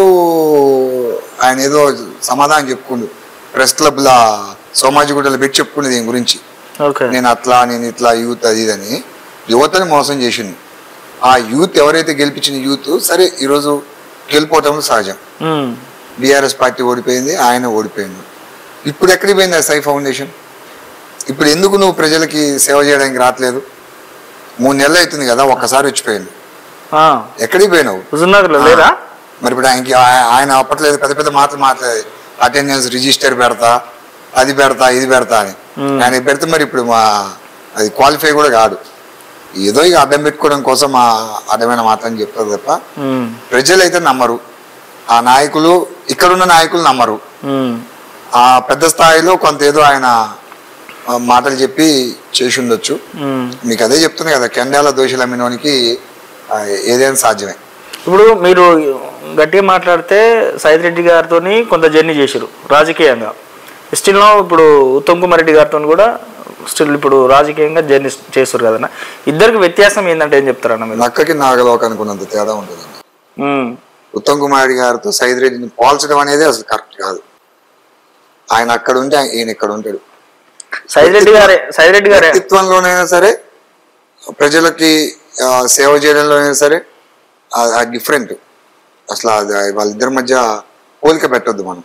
ఆయన ఏదో సమాధానం చెప్పుకుండు ప్రెస్ క్లబ్ల సోమాజిగూడలో పెట్టి చెప్పుకుండు దీని గురించి ఓకే నేను అట్లా నేను ఇట్లా యూత్ అది ఇదని యువతని మోసం చేసింది ఆ యూత్ ఎవరైతే గెలిపించిన యూత్ సరే ఈరోజు గెలిపోవటం సహజం ఉమ్, బీఆర్ఎస్ పార్టీ ఓడిపోయింది ఆయన ఓడిపోయింది ఇప్పుడు ఎక్కడికి పోయింది ఆ సై ఫౌండేషన్ ఇప్పుడు ఎందుకు నువ్వు ప్రజలకి సేవ చేయడానికి రావట్లేదు మూడు నెలలు అవుతుంది కదా ఒక్కసారి వచ్చిపోయింది ఆ, ఎక్కడికి పోయినావు హుజూర్నగర్లో లేరా మరి ఇప్పుడు ఆయనకి ఆయ- ఆయన అప్పట్లేదు పెద్ద పెద్ద మాటలు మాట్లాడేది అటెండెన్స్ రిజిస్టర్ పెడతా అది పెడతా ఇది పెడతా అని మ్మ్. ఆయన పెడితే మరి ఇప్పుడు మా అది క్వాలిఫై కూడా కాదు ఏదో ఇక అడ్డం పెట్టుకోవడం కోసం ఆ అడ్డమైన మాటలని చెప్తారు తప్ప ఉమ్, ప్రజలైతే నమ్మరు ఆ నాయకులు ఇక్కడున్న నాయకులు నమ్మరు ఉమ్, ఆ పెద్ద స్థాయిలో కొంత ఏదో ఆయన ఆ, మాటలు చెప్పి చేసి ఉండొచ్చు ఉమ్. మీకు అదే చెప్తున్నా కదా కెండాల దోషులు అమ్మినోనికి ఆ, ఏదైనా సాధ్యమే ఇప్పుడు మీరు గట్టిగా మాట్లాడితే సైద్ రెడ్డి గారితో కొంత జర్నీ చేశారు రాజకీయంగా స్టిల్ ఇప్పుడు ఉత్తమ్ కుమార్ రెడ్డి గారితో కూడా స్టిల్ ఇప్పుడు రాజకీయంగా జర్నీ చేస్తారు కదన్న ఇద్దరికి వ్యత్యాసం ఏంటంటే ఏం చెప్తారన్న మీరు నక్కకి నాగలోకానికి ఉన్నంత తేడా ఉంటుందండి ఉమ్, ఉత్తమ్ కుమార్ రెడ్డి గారితో సైద్ రెడ్డిని పోల్చడం అనేది అసలు కరెక్ట్ కాదు ఆయన అక్కడ ఉంటే ఆయన- ఈయన ఇక్కడ ఉంటాడు సైద్ రెడ్డి గారే సైద్ రెడ్డి గారే వ్యక్తిత్వంలోనైనా సరే ప్రజలకి ఆ, సేవ చేయడంలోనైనా సరే ఆ డిఫరెంట్ అసలు అది వాళ్ళిద్దరి మధ్య పోలిక పెట్టొద్దు మనం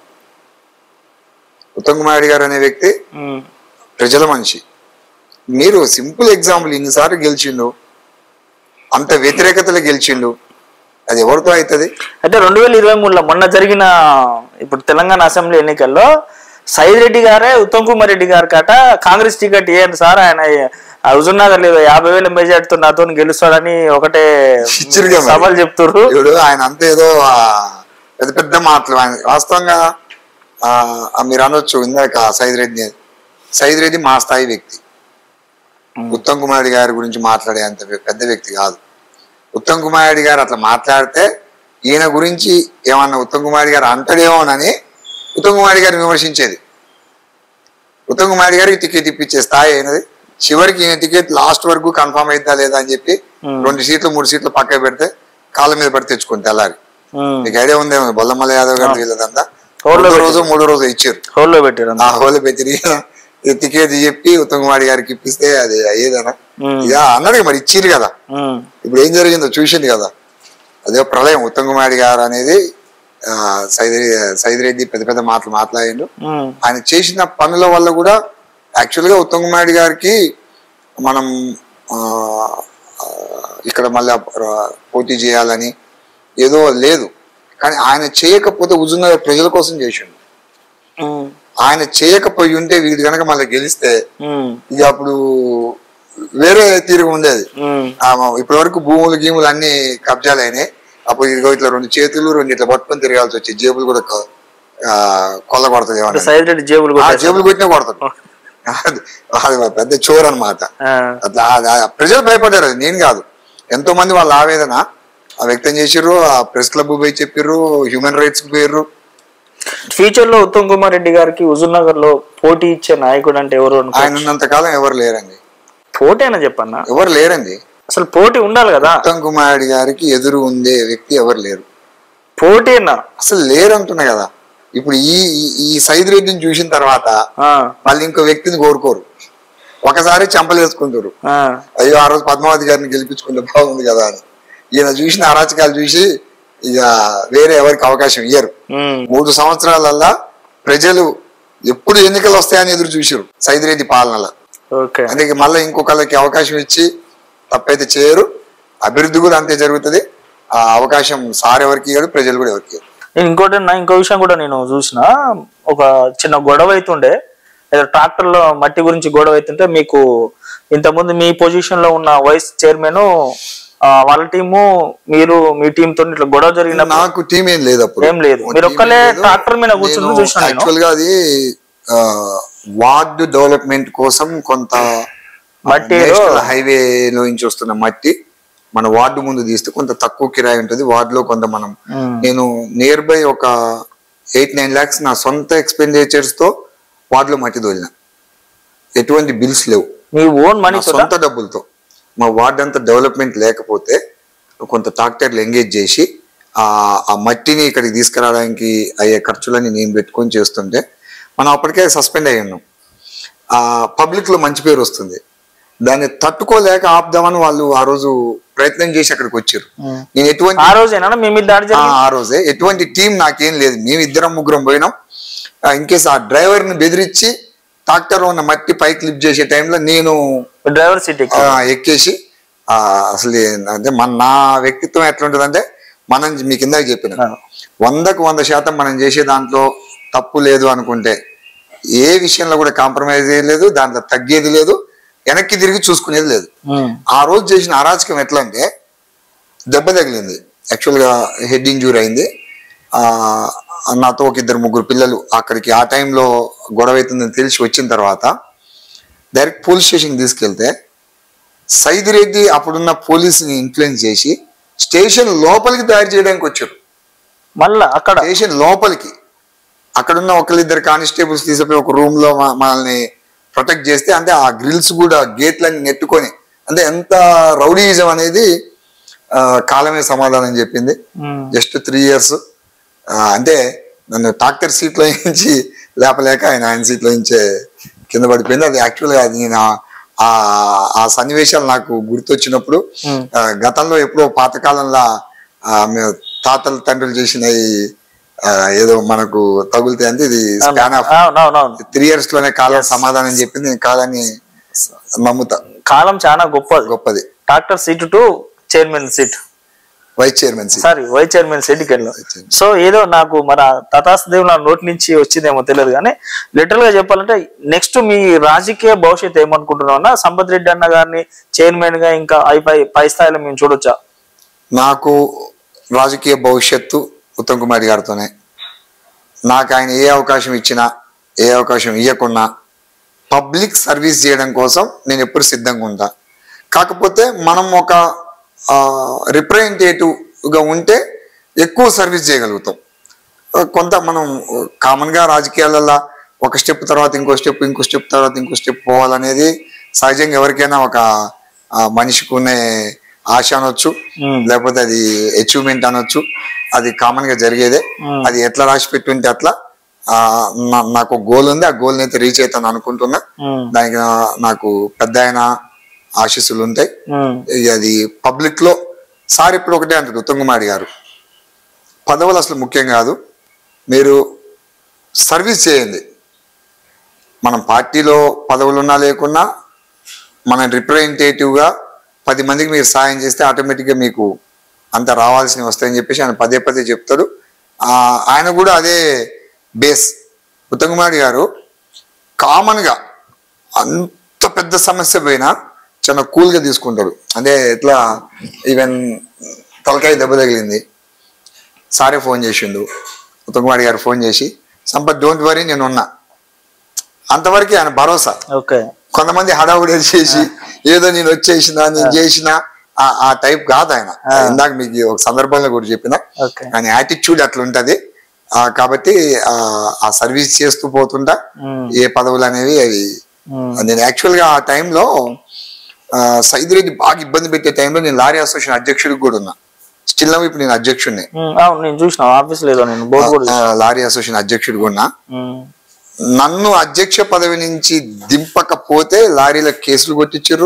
ఉత్తమ్ కుమార్ రెడ్డి గారు అనే వ్యక్తి ఉమ్, ప్రజల మనిషి మీరు సింపుల్ ఎగ్జాంపుల్ ఇన్నిసార్లు గెలిచిండు అంత వ్యతిరేకతలో గెలిచిండు అది ఎవరితో అవుతుంది అయితే రెండు వేల ఇరవై మూడులో మొన్న జరిగిన ఇప్పుడు తెలంగాణ అసెంబ్లీ ఎన్నికల్లో సైద్ రెడ్డి గారే ఉత్తమ్ కుమార్ రెడ్డి గారి కాట కాంగ్రెస్ టికెట్ ఇవ్వండి సార్ ఆయన హుజుర్నగర్ లేదు యాభై వేల మెజార్టీతో నాతో గెలుస్తాడని ఒకటే ఇచ్చిరుగా మరి. సవాల్ చెప్తున్నారు ఇప్పుడు ఆయన అంత ఏదో ఆ, పెద్ద పెద్ద మాటలు ఆయన వాస్తవంగా ఆ, ఆ మీరు అనొచ్చు ఇందాక సైద్ రెడ్డి సైద్ రెడ్డి మా స్థాయి వ్యక్తి ఉత్తమ్ కుమార్ రెడ్డి గారి గురించి మాట్లాడే అంత పెద్ద వ్యక్తి కాదు ఉత్తమ్ కుమార్ రెడ్డి గారు అట్లా మాట్లాడితే ఈయన గురించి ఏమన్నా ఉత్తమ్ కుమార్ రెడ్డి గారు అంటాడేమోనని ఉత్తమ్ కుమార్ రెడ్డి గారిని విమర్శించేది ఉత్తమ్ కుమార్ రెడ్డి గారికి టికెట్ ఇప్పించే స్థాయి అయినది చివరికి ఈయన టికెట్ లాస్ట్ వరకు కన్ఫర్మ్ అవుతుందా లేదా అని చెప్పి Hmm. రెండు సీట్లు మూడు సీట్లు పక్కకు పెడితే కాళ్ళ మీద పడి తెచ్చుకుని తెల్లారి ఉమ్, మీకు ఐడియా ఉందేమో బొల్లమల్ల యాదవ్ గారు వీళ్ళదంతా హోల్లో రెండో పెట్టి- రోజు మూడో రోజు ఇచ్చారు హోల్లో పెట్టారు ఆ హోల్ పెట్టి ఈ టికెట్ చెప్పి ఉత్తమ్ కుమార్ గారికి ఇప్పిస్తే అది అయ్యేదనా ఉమ్, ఇక అన్నాడు మరి ఇచ్చిరు కదా ఉమ్, ఇప్పుడు ఏం జరిగిందో చూసింది కదా అదే ప్రళయం ఉత్తమ్ కుమార్ గారు అనేది ఆ, సైదిరి సైదిరెడ్డి పెద్ద పెద్ద మాటలు మాట్లాడిండు ఉమ్, ఆయన చేసిన పనుల వల్ల కూడా యాక్చువల్గా ఉత్తమ్ కుమార్ రెడ్డి గారికి మనం ఆ, ఆ, ఇక్కడ మళ్ళీ పోటీ చేయాలని ఏదో లేదు కానీ ఆయన చేయకపోతే హుజూర్నగర్ ప్రజల కోసం చేసిండు ఉమ్, ఆయన చేయకపోయి ఉంటే వీడు కనుక మళ్ళీ గెలిస్తే ఉమ్, ఇక అప్పుడు వేరే తీరుగా ఉండేది ఉమ్, ఇప్పటి వరకు భూములు గీములు అన్ని కబ్జాలు అయినాయి అప్పుడు ఇదిగో ఇట్లా రెండు చేతులు రెండు ఇట్లా పట్టుకొని తిరగాల్సి వచ్చి జేబులు కూడా కొ- ఆ, కొల్ల కొడుతుంది అంటే సైద్ రెడ్డి జేబులు ఆ కొట్టేశారు. జేబులు కొట్టినా కొడతాడు అది అది పెద్ద చోర్ అనమాట ఆ, అట్లా ఆ- ఆ ప్రజలు భయపడ్డారు అది నేను కాదు ఎంతో మంది వాళ్ళ ఆవేదన ఆ వ్యక్తం చేసిర్రు ఆ ప్రెస్ క్లబ్ పోయి చెప్పిర్రు హ్యూమన్ రైట్స్ కి పోయిర్రు ఫ్యూచర్ లో ఉత్తమ్ కుమార్ రెడ్డి గారికి హుజూర్నగర్ లో పోటీ ఇచ్చే నాయకుడు అంటే ఎవరు అనుకో ఆయన ఉన్నంత కాలం ఎవరు లేరండి పోటీ అయినా చెప్పన్నా ఎవరు లేరండి అసలు పోటీ ఉండాలి కదా ఉత్తమ్ కుమార్ రెడ్డి గారికి ఎదురు ఉండే వ్యక్తి ఎవరు లేరు పోటీ అన్నా అసలు లేరు అంటున్నా కదా ఇప్పుడు ఈ ఈ- ఈ సైద్ రెడ్డిని చూసిన తర్వాత ఆ, మళ్ళీ ఇంకో వ్యక్తిని కోరుకోరు ఒకసారి చంపలేసుకుంటారు ఆ, అయ్యో ఆ రోజు పద్మావతి గారిని గెలిపించుకుంటే బాగుంది కదా అని ఈయన చూసిన అరాచకాలు చూసి ఇక వేరే ఎవరికి అవకాశం ఇయ్యరు ఉమ్, మూడు సంవత్సరాలల్లా ప్రజలు ఎప్పుడు ఎన్నికలు వస్తాయని ఎదురు చూసారు సైదిరెడ్డి పాలనలో ఓకే అందుకే మళ్ళీ ఇంకొకళ్ళకి అవకాశం ఇచ్చి తప్పైతే చేయరు అభివృద్ధి కూడా అంతే జరుగుతుంది ఆ అవకాశం సార్ ఎవరికి ఇవ్వడు ప్రజలు కూడా ఎవరికి ఇవ్వరు నేను ఇంకోటి నా ఇంకో విషయం కూడా నేను చూసిన ఒక చిన్న గొడవ అవుతుండే ఏదో ట్రాక్టర్ లో మట్టి గురించి గొడవ అవుతుంటే మీకు ఇంతకుముందు మీ పొజిషన్ లో ఉన్న వైస్ చైర్మన్ వాళ్ళ టీము మీరు మీ టీం తో ఇట్లా గొడవ జరిగిన నాకు టీం ఏం లేదు అప్పుడు ఏం లేదు. మీరు ఒక్కలే tractor మీద కూర్చుని చూసినా నేను. యాక్చువల్ గా అది ఆ, వార్డు డెవలప్మెంట్ కోసం కొంత మట్టి నేషనల్ హైవే లో నుంచి వస్తున్న మట్టి మన వార్డు ముందు తీస్తే కొంత తక్కువ కిరాయి ఉంటుంది వార్డులో కొంత మనం ఉమ్, నేను నియర్ బై ఒక ఎయిట్ నైన్ ల్యాక్స్ నా సొంత ఎక్స్పెండిచర్స్ తో వార్డులో మట్టి తోలిన ఎటువంటి బిల్స్ లేవు మీ ఓన్ మనీ నా సొంత డబ్బులతో మా వార్డ్ అంతా డెవలప్మెంట్ లేకపోతే కొంత ట్రాక్టర్లు ఎంగేజ్ చేసి ఆ ఆ మట్టిని ఇక్కడికి తీసుకురావడానికి అయ్యే ఖర్చులని నేను పెట్టుకొని చేస్తుంటే మనం అప్పటికే సస్పెండ్ అయ్యి ఉన్నాం ఆ పబ్లిక్ లో మంచి పేరు వస్తుంది దాన్ని తట్టుకోలేక ఆపుదామని వాళ్ళు ఆ రోజు ప్రయత్నం చేసి అక్కడికి వచ్చారు నేను ఎటువంటి ఆ రోజేనా మీ మీద దాడి ఆ జరిగింది ఆ రోజే ఎటువంటి టీం నాకేం లేదు మేము ఇద్దరం ముగ్గురం పోయినాం ఇన్కేస్ ఆ డ్రైవర్ని బెదిరించి ట్రాక్టర్ ఉన్న మట్టి పైకి లిఫ్ట్ చేసే టైంలో నేను డ్రైవర్ సీట్ ఎక్కి ఆ, ఎక్కేసి ఆ, అసలు ఏ- అంటే మన నా వ్యక్తిత్వం ఎట్లుంటుందంటే మనం మీకు ఇందాక చెప్పిన ఆ. వందకు వంద శాతం మనం చేసే దాంట్లో తప్పు లేదు అనుకుంటే ఏ విషయంలో కూడా కాంప్రమైజ్ లేదు దాంట్లో తగ్గేది లేదు వెనక్కి తిరిగి చూసుకునేది లేదు ఉమ్, ఆ రోజు చేసిన అరాచకం ఎట్లా అంటే దెబ్బ తగిలింది యాక్చువల్గా హెడ్ ఇంజూర్ అయింది ఆ, నాతో ఒక ఇద్దరు ముగ్గురు పిల్లలు అక్కడికి ఆ టైంలో గొడవ అవుతుందని తెలిసి వచ్చిన తర్వాత డైరెక్ట్ పోలీస్ స్టేషన్కి తీసుకెళ్తే సైదిరెడ్డి అప్పుడున్న పోలీసుని ఇన్ఫ్లుయెన్స్ చేసి స్టేషన్ లోపలికి తయారు చేయడానికి వచ్చారు మళ్ళా అక్కడ స్టేషన్ లోపలికి అక్కడున్న ఒకళ్ళిద్దరు కానిస్టేబుల్స్ తీసుకుపోయి ఒక రూమ్ లో మ- మనల్ని ప్రొటెక్ట్ చేస్తే అంటే ఆ గ్రిల్స్ కూడా గేట్లన్నీ నెట్టుకొని అంటే ఎంత రౌడీయిజం అనేది ఆ, కాలమే సమాధానం చెప్పింది ఉమ్, జస్ట్ త్రీ ఇయర్స్ అంటే నన్ను ట్రాక్టర్ సీట్లో నుంచి లేపలేక ఆయన ఆయన సీట్లో నుంచే కింద పడిపోయింది అది యాక్చువల్గా అది నేను ఆ- ఆ- ఆ సన్నివేశాలు నాకు గుర్తొచ్చినప్పుడు ఉమ్, ఆ, గతంలో ఎప్పుడో పాతకాలంలో ఆ, మేము తాతలు తండ్రులు చేసిన ఈ, ఆ, ఏదో మనకు తగులుతాయి అంటే ఇది స్పాన్ ఆఫ్ అవును అవును అవును త్రీ ఇయర్స్ లోనే కాలం సమాధానం చెప్పింది నేను కాదని నమ్ముతా కాలం చాలా గొప్పది గొప్పది doctor seat to chairman seat vice chairman seat sorry vice chairman సీట్కి వెళ్ళాం chairman. సో ఏదో నాకు మన తథాస్తదేవ్ నా నోటి నుంచి వచ్చిందేమో తెలియదు కానీ లిటరల్ గా చెప్పాలంటే నెక్స్ట్ మీ రాజకీయ భవిష్యత్తు ఏమనుకుంటున్నామన్నా సంపత్ రెడ్డి అన్న గారిని చైర్మన్ గా ఇంకా పై పై పై స్థాయిలో మేము చూడొచ్చా నాకు రాజకీయ భవిష్యత్తు ఉత్తమ్ కుమార్ గారితోనే నాకు ఆయన ఏ అవకాశం ఇచ్చినా ఏ అవకాశం ఇవ్వకున్నా పబ్లిక్ సర్వీస్ చేయడం కోసం నేను ఎప్పుడు సిద్ధంగా ఉంటా కాకపోతే మనం ఒక రిప్రజెంటేటివ్గా ఉంటే ఎక్కువ సర్వీస్ చేయగలుగుతాం ఆ, కొంత మనం కామన్గా రాజకీయాలలో ఒక స్టెప్ తర్వాత ఇంకో స్టెప్ ఇంకో స్టెప్ తర్వాత ఇంకో స్టెప్ పోవాలనేది సహజంగా ఎవరికైనా ఒక ఆ, మనిషికి ఉన్న ఆశ అనొచ్చు Hmm. లేకపోతే అది అచీవ్మెంట్ అనొచ్చు అది కామన్ గా జరిగేదే Hmm. అది ఎట్లా రాసి పెట్టుంటే అట్లా ఆ, నా- నాకు గోల్ ఉంది ఆ గోల్ అయితే రీచ్ అవుతాను అనుకుంటున్నా ఉమ్, దానికి నా- నాకు పెద్ద ఆయన ఆశీస్సులు ఉంటాయి ఉమ్, ఇక అది పబ్లిక్ లో సార్ ఇప్పుడు ఒకటే అంటాడు ఉత్తమ్ గారు పదవులు అసలు ముఖ్యం కాదు మీరు సర్వీస్ చేయండి మనం పార్టీలో పదవులు ఉన్నా లేకున్నా మన రిప్రజెంటేటివ్గా పది మందికి మీరు సాయం చేస్తే ఆటోమేటిక్గా మీకు అంత రావాల్సినవి వస్తాయని చెప్పేసి ఆయన పదే పదే చెప్తాడు ఆ, ఆయన కూడా అదే బేస్ ఉత్తమ్ కుమార్ గారు కామన్గా అంత పెద్ద సమస్య పోయినా చాలా కూల్గా తీసుకుంటాడు అంటే ఎట్లా ఈవెన్ తలకాయ దెబ్బ తగిలింది సారే ఫోన్ చేసిండు ఉత్తమ్ కుమార్ గారు ఫోన్ చేసి సంపత్ డోంట్ వరీ నేను ఉన్నా అంతవరకు ఆయన భరోసా ఓకే కొంతమంది హడావుడి చేసి ఏదో నేను వచ్చేసిన నేను చేసిన ఆ- ఆ టైప్ కాదు ఆయన ఇందాక మీకు ఒక సందర్భంలో కూడా చెప్పిన ఓకే ఆయన యాటిట్యూడ్ అట్లా ఉంటది ఆ, కాబట్టి ఆ, ఆ సర్వీస్ చేస్తూ పోతుంటా ఉమ్, ఏ పదవులు అనేవి అవి ఉమ్, నేను యాక్చువల్ గా ఆ టైంలో సైదిరెడ్డి బాగా ఇబ్బంది పెట్టే టైంలో నేను లారీ అసోసియేషన్ అధ్యక్షుడికి కూడా ఉన్నా స్టిల్ నవ్వు ఇప్పుడు నేను అధ్యక్షుడిని ఉమ్, అవును నేను చూసిన ఆఫీస్ లేదో నేను బోర్డు కూడా ఆ, లారీ అసోసియేషన్ అధ్యక్షుడిగా ఉన్నా ఉమ్, నన్ను అధ్యక్ష పదవి నుంచి దింపకపోతే లారీలకు కేసులు కొట్టించారు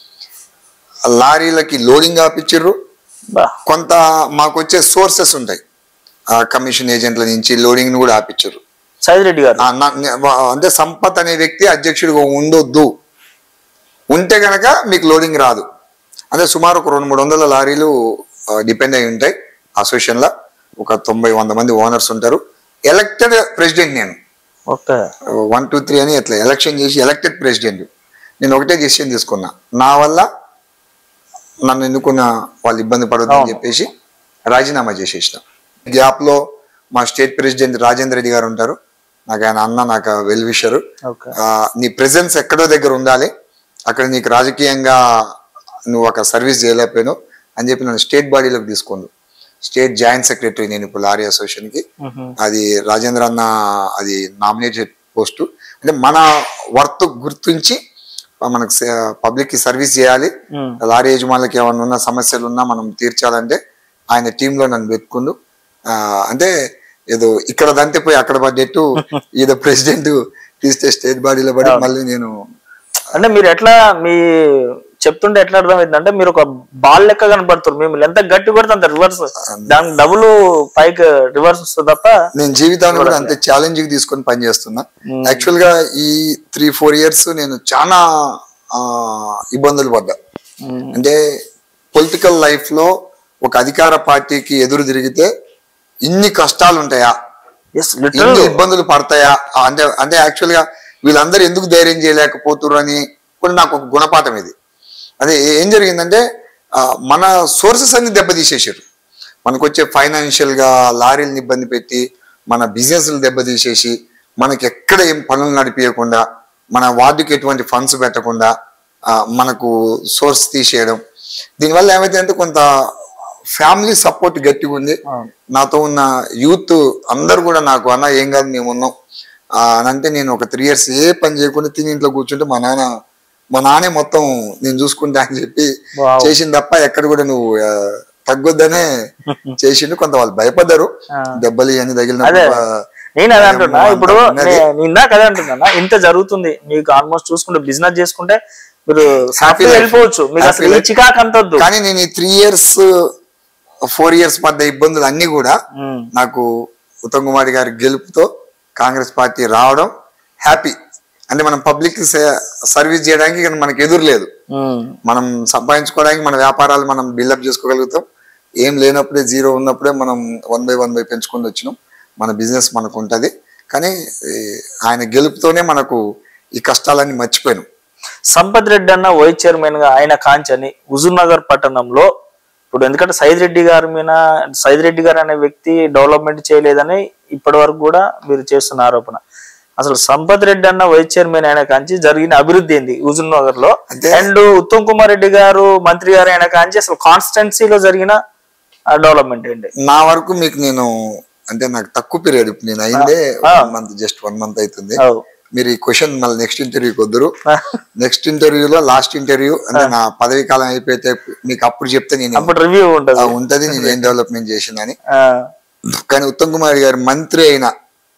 లారీలకి లోడింగ్ ఆపిచ్చిర్రు బా కొంత మాకు వచ్చే సోర్సెస్ ఉంటాయి ఆ కమిషన్ ఏజెంట్ల నుంచి లోడింగ్ ని కూడా ఆపిచ్చారు సైద్ రెడ్డి గారు ఆ, నా- నే- వా- అంటే సంపత్ అనే వ్యక్తి అధ్యక్షుడిగా ఉండొద్దు ఉంటే గనక మీకు లోడింగ్ రాదు అంటే సుమారు ఒక రెండు మూడు వందల లారీలు డిపెండ్ అయి ఉంటాయి అసోసియేషన్ లో ఒక తొంభై వంద మంది ఓనర్స్ ఉంటారు ఎలక్టెడ్ ప్రెసిడెంట్ నేను ఓకే వన్ టూ త్రీ అని ఇట్లా ఎలక్షన్ చేసి ఎలక్టెడ్ ప్రెసిడెంట్ నేను ఒకటే డిసిషన్ తీసుకున్నా నా వల్ల నన్ను ఎన్నుకున్న వాళ్ళు ఇబ్బంది పడొద్దని అవును. చెప్పేసి రాజీనామా చేసేసిన గ్యాప్ లో మా స్టేట్ ప్రెసిడెంట్ రాజేంద్ర రెడ్డి గారు ఉంటారు నాకు ఆయన అన్న నాకు వెల్ విషరు ఓకే నీ ప్రెజెన్స్ ఎక్కడో దగ్గర ఉండాలి అక్కడ నీకు రాజకీయంగా నువ్వు ఒక సర్వీస్ చేయలేకపోయావు అని చెప్పి నన్ను స్టేట్ బాడీలోకి తీసుకుండు స్టేట్ జాయింట్ సెక్రటరీ నేను ఇప్పుడు లారీ అసోసియేషన్కి ఉహు, అది రాజేంద్ర అన్న అది నామినేటెడ్ పోస్టు అంటే మన వర్త్ గుర్తించి మనకు పబ్లిక్ కి సర్వీస్ చేయాలి ఉమ్, లారీ యజమానులకి ఏమైనా ఉన్న సమస్యలు ఉన్నా మనం తీర్చాలంటే ఆయన టీంలో నన్ను వెతుకుండు ఆ, అంటే ఏదో ఇక్కడ దంతే పోయి అక్కడ పడ్డట్టు ఈయన ప్రెసిడెంట్ తీస్తే స్టేట్ బాడీలో పడి మళ్ళీ నేను అంటే మీరు ఎట్లా మీ చెప్తుంటే ఎట్లా అర్థమైంది అంటే మీరు ఒక బాల్ లెక్క కనపడుతున్నారు మిమ్మల్ని ఎంత గట్టి కొడితే అంత రివర్స్ దానికి డబుల్ పైకి రివర్స్ వస్తుంది తప్ప నేను జీవితాన్ని కూడా అంతే ఛాలెంజింగ్ తీసుకొని పనిచేస్తున్నా యాక్చువల్ గా ఈ త్రీ ఫోర్ ఇయర్స్ నేను చాలా ఆ, ఇబ్బందులు పడ్డా ఉమ్, అంటే పొలిటికల్ లైఫ్ లో ఒక అధికార పార్టీకి ఎదురు తిరిగితే ఇన్ని కష్టాలు ఉంటాయా ఎస్ లిటరల్ ఇన్ని ఇబ్బందులు పడతాయా ఆ, అంటే అంటే యాక్చువల్ గా వీళ్ళందరూ ఎందుకు ధైర్యం చేయలేకపోతున్నారు అని కూడా నాకు ఒక గుణపాఠం ఇది అదే ఏం జరిగిందంటే ఆ, మన సోర్సెస్ అన్ని దెబ్బతీసేసారు మనకు వచ్చే ఫైనాన్షియల్ గా లారీలను ఇబ్బంది పెట్టి మన బిజినెస్లు దెబ్బతీసేసి మనకి ఎక్కడ ఏం పనులు నడిపించకుండా మన వార్డుకి ఎటువంటి ఫండ్స్ పెట్టకుండా ఆ, మనకు సోర్స్ తీసేయడం దీనివల్ల ఏమైతే కొంత ఫ్యామిలీ సపోర్ట్ గట్టిగా ఉంది అవును. నాతో ఉన్న యూత్ అందరు కూడా నాకు అన్న ఏం కాదు మేము ఉన్నాం ఆ, అని అంటే నేను ఒక త్రీ ఇయర్స్ ఏ పని చేయకుండా తిని ఇంట్లో కూర్చుంటే మా నాన్న మా నాన్నే మొత్తం నేను చూసుకుంటా అని చెప్పి Wow. చేసింది తప్ప ఎక్కడ కూడా నువ్వు ఆ, తగ్గొద్దనే చేసిండు కొంత వాళ్ళు భయపడ్డారు ఆ. దెబ్బలు ఇవన్నీ అదే తగిలినప్పుడు ఆ, నేను అదే అంటున్నా ఏమో ఇప్పుడు అంత ఉన్నది. నే- నేను ఇందాక అదే అంటున్నా ఇంత జరుగుతుంది మీకు ఆల్మోస్ట్ చూసుకుంటే బిజినెస్ చేసుకుంటే మీరు హ్యాపీ life. వెళ్ళిపోవచ్చు మీకు Happy అసలు ఈ life. చికాకు అంతొద్దు కానీ నేను ఈ త్రీ ఇయర్స్ ఫోర్ ఇయర్స్ పడ్డ ఇబ్బందులు అన్ని కూడా ఉమ్, నాకు ఉత్తమ్ కుమార్ గారి గెలుపుతో కాంగ్రెస్ పార్టీ రావడం హ్యాపీ అంటే మనం పబ్లిక్ సర్వీస్ చేయడానికి ఇక మనకు ఎదురు లేదు ఉమ్, మనం సంపాదించుకోవడానికి మన వ్యాపారాలు మనం బిల్డప్ చేసుకోగలుగుతాం ఏం లేనప్పుడే జీరో ఉన్నప్పుడే మనం వన్ బై వన్ బై పెంచుకొని వచ్చినాం మన బిజినెస్ మనకు ఉంటుంది కానీ ఈ ఆయన గెలుపుతోనే మనకు ఈ కష్టాలన్నీ మర్చిపోయాను సంపత్ రెడ్డి అన్న వైస్ చైర్మన్ గా ఆయన కాంచని హుజూర్ నగర్ పట్టణంలో ఇప్పుడు ఎందుకంటే సైద్ రెడ్డి గారి మీద సైద్ రెడ్డి గారు అనే వ్యక్తి డెవలప్మెంట్ చేయలేదని ఇప్పటి వరకు కూడా మీరు చేస్తున్న ఆరోపణ అసలు సంపత్ రెడ్డి అన్న వైస్ చైర్మన్ అయిన కాంచి జరిగిన అభివృద్ధి ఏంది హుజూర్ నగర్ లో అంటే అండ్ ఉత్తమ్ కుమార్ రెడ్డి గారు మంత్రి గారు అయిన కాంచి అసలు కాన్స్టెన్సీలో జరిగిన డెవలప్మెంట్ ఏంటి నా వరకు మీకు నేను అంటే నాకు తక్కువ పీరియడ్ నేను అయిందే ఆ. One month just one month అవుతుంది అవు. మీరు ఈ క్వశ్చన్ మళ్ళీ నెక్స్ట్ ఇంటర్వ్యూకి వద్దరు నెక్స్ట్ ఇంటర్వ్యూలో లాస్ట్ ఇంటర్వ్యూ అంటే నా పదవి కాలం అయిపోతే మీకు అప్పుడు చెప్తే నేను అప్పుడు రివ్యూ ఆ, ఉంటది ఉంటది నేను ఏం డెవలప్మెంట్ చేసిందని ఆ, కానీ ఉత్తమ్ కుమార్ గారు మంత్రి అయిన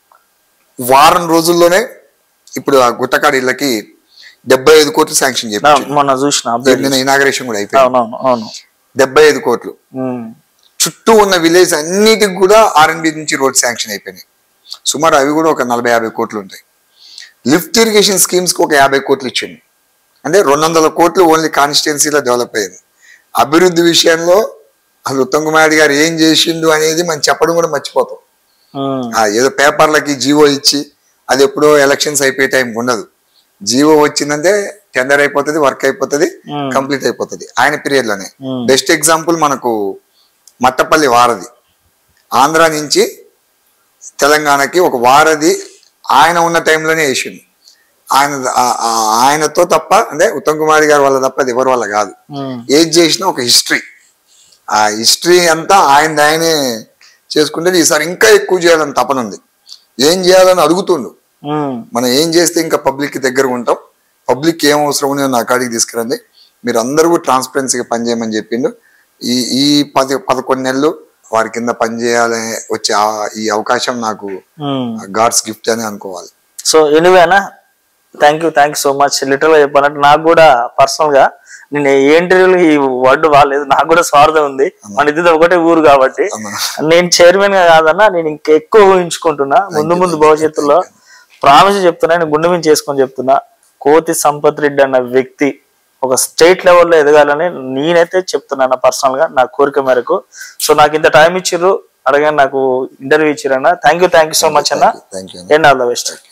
వారం రోజుల్లోనే ఇప్పుడు ఆ గుట్టకాడ ఇళ్ళకి డెబ్బై ఐదు కోట్లు శాంక్షన్ నా- చేయించారు మొన్న చూసిన అప్డేట్ నిన్న ఇనాగరేషన్ కూడా అయిపోయింది అవునవును అవును డెబ్బై ఐదు కోట్లు ఉమ్, చుట్టూ ఉన్న విలేజ్ అన్నిటికి కూడా ఆర్ఎన్బి నుంచి రోడ్ శాంక్షన్ అయిపోయినాయి సుమారు అవి కూడా ఒక నలభై యాభై కోట్లు ఉంటాయి లిఫ్ట్ ఇరిగేషన్ స్కీమ్స్ కి ఒక యాభై కోట్లు ఇచ్చింది అంటే రెండు వందల కోట్లు ఓన్లీ కాన్స్టిట్యున్సీలో డెవలప్ అయ్యింది అభివృద్ధి విషయంలో అసలు ఉత్తమ్ కుమార్ రెడ్డి గారు ఏం చేసిండు అనేది మనం చెప్పడం కూడా మర్చిపోతాం ఉమ్, ఆ ఏదో పేపర్లకి జీవో ఇచ్చి అది ఎప్పుడో ఎలక్షన్స్ అయిపోయే టైం ఉండదు జీవో వచ్చిందంటే టెండర్ అయిపోతుంది వర్క్ అయిపోతుంది Hmm. కంప్లీట్ అయిపోతుంది ఆయన పీరియడ్ లోనే Hmm. బెస్ట్ ఎగ్జాంపుల్ మనకు మట్టపల్లి వారధి ఆంధ్ర నుంచి తెలంగాణకి ఒక వారధి ఆయన ఉన్న టైంలోనే వేసిండు ఆయన ఆ- ఆ- ఆయనతో తప్ప అంటే ఉత్తమ్ కుమార్ గారి వల్ల తప్ప అది ఎవరి వల్ల కాదు ఉమ్, ఏది చేసినా ఒక హిస్టరీ ఆ హిస్టరీ అంతా ఆయన ఆయనే చేసుకుంటే ఈసారి ఇంకా ఎక్కువ చేయాలని తపన ఉంది ఏం చేయాలని అడుగుతుండు ఉమ్, మనం ఏం చేస్తే ఇంకా పబ్లిక్ దగ్గర ఉంటాం పబ్లిక్ ఏం అవసరం ఉన్నాయో నా కాడికి తీసుకురండి మీరు అందరూ ట్రాన్స్పరెన్సీగా పనిచేయమని చెప్పిండు ఈ ఈ పది పదకొండు నెలలు వారి కింద పనిచేయాలనే వచ్చే ఆ- ఈ అవకాశం నాకు ఉమ్. గాడ్స్ గిఫ్ట్ అని అనుకోవాలి సో ఎనివేనా thank you thank you so much literal గా చెప్పాలంటే నాకు కూడా పర్సనల్ గా నేను ఏ ఇంటర్వ్యూలో ఈ వర్డ్ వాలేదు నాకు కూడా స్వార్థం ఉంది మన ఇద్దరు ఒకటే ఊరు కాబట్టి అన్న. నేను చైర్మన్ గా కాదన్నా నేను ఇంకా ఎక్కువ ఊహించుకుంటున్నా ముందు ముందు భవిష్యత్తులో ప్రామిస్ చెప్తున్నా నేను గుండె మీద చేసుకొని చెప్తున్నా కోతి సంపత్ రెడ్డి అన్న వ్యక్తి ఒక స్టేట్ లెవెల్లో ఎదగాలని నేనైతే చెప్తున్నాను పర్సనల్ గా నా కోరిక మేరకు సో నాకు ఇంత టైం ఇచ్చిర్రు అడగని నాకు ఇంటర్వ్యూ ఇచ్చిరన్న thank you thank you so much అన్న thank you and all the best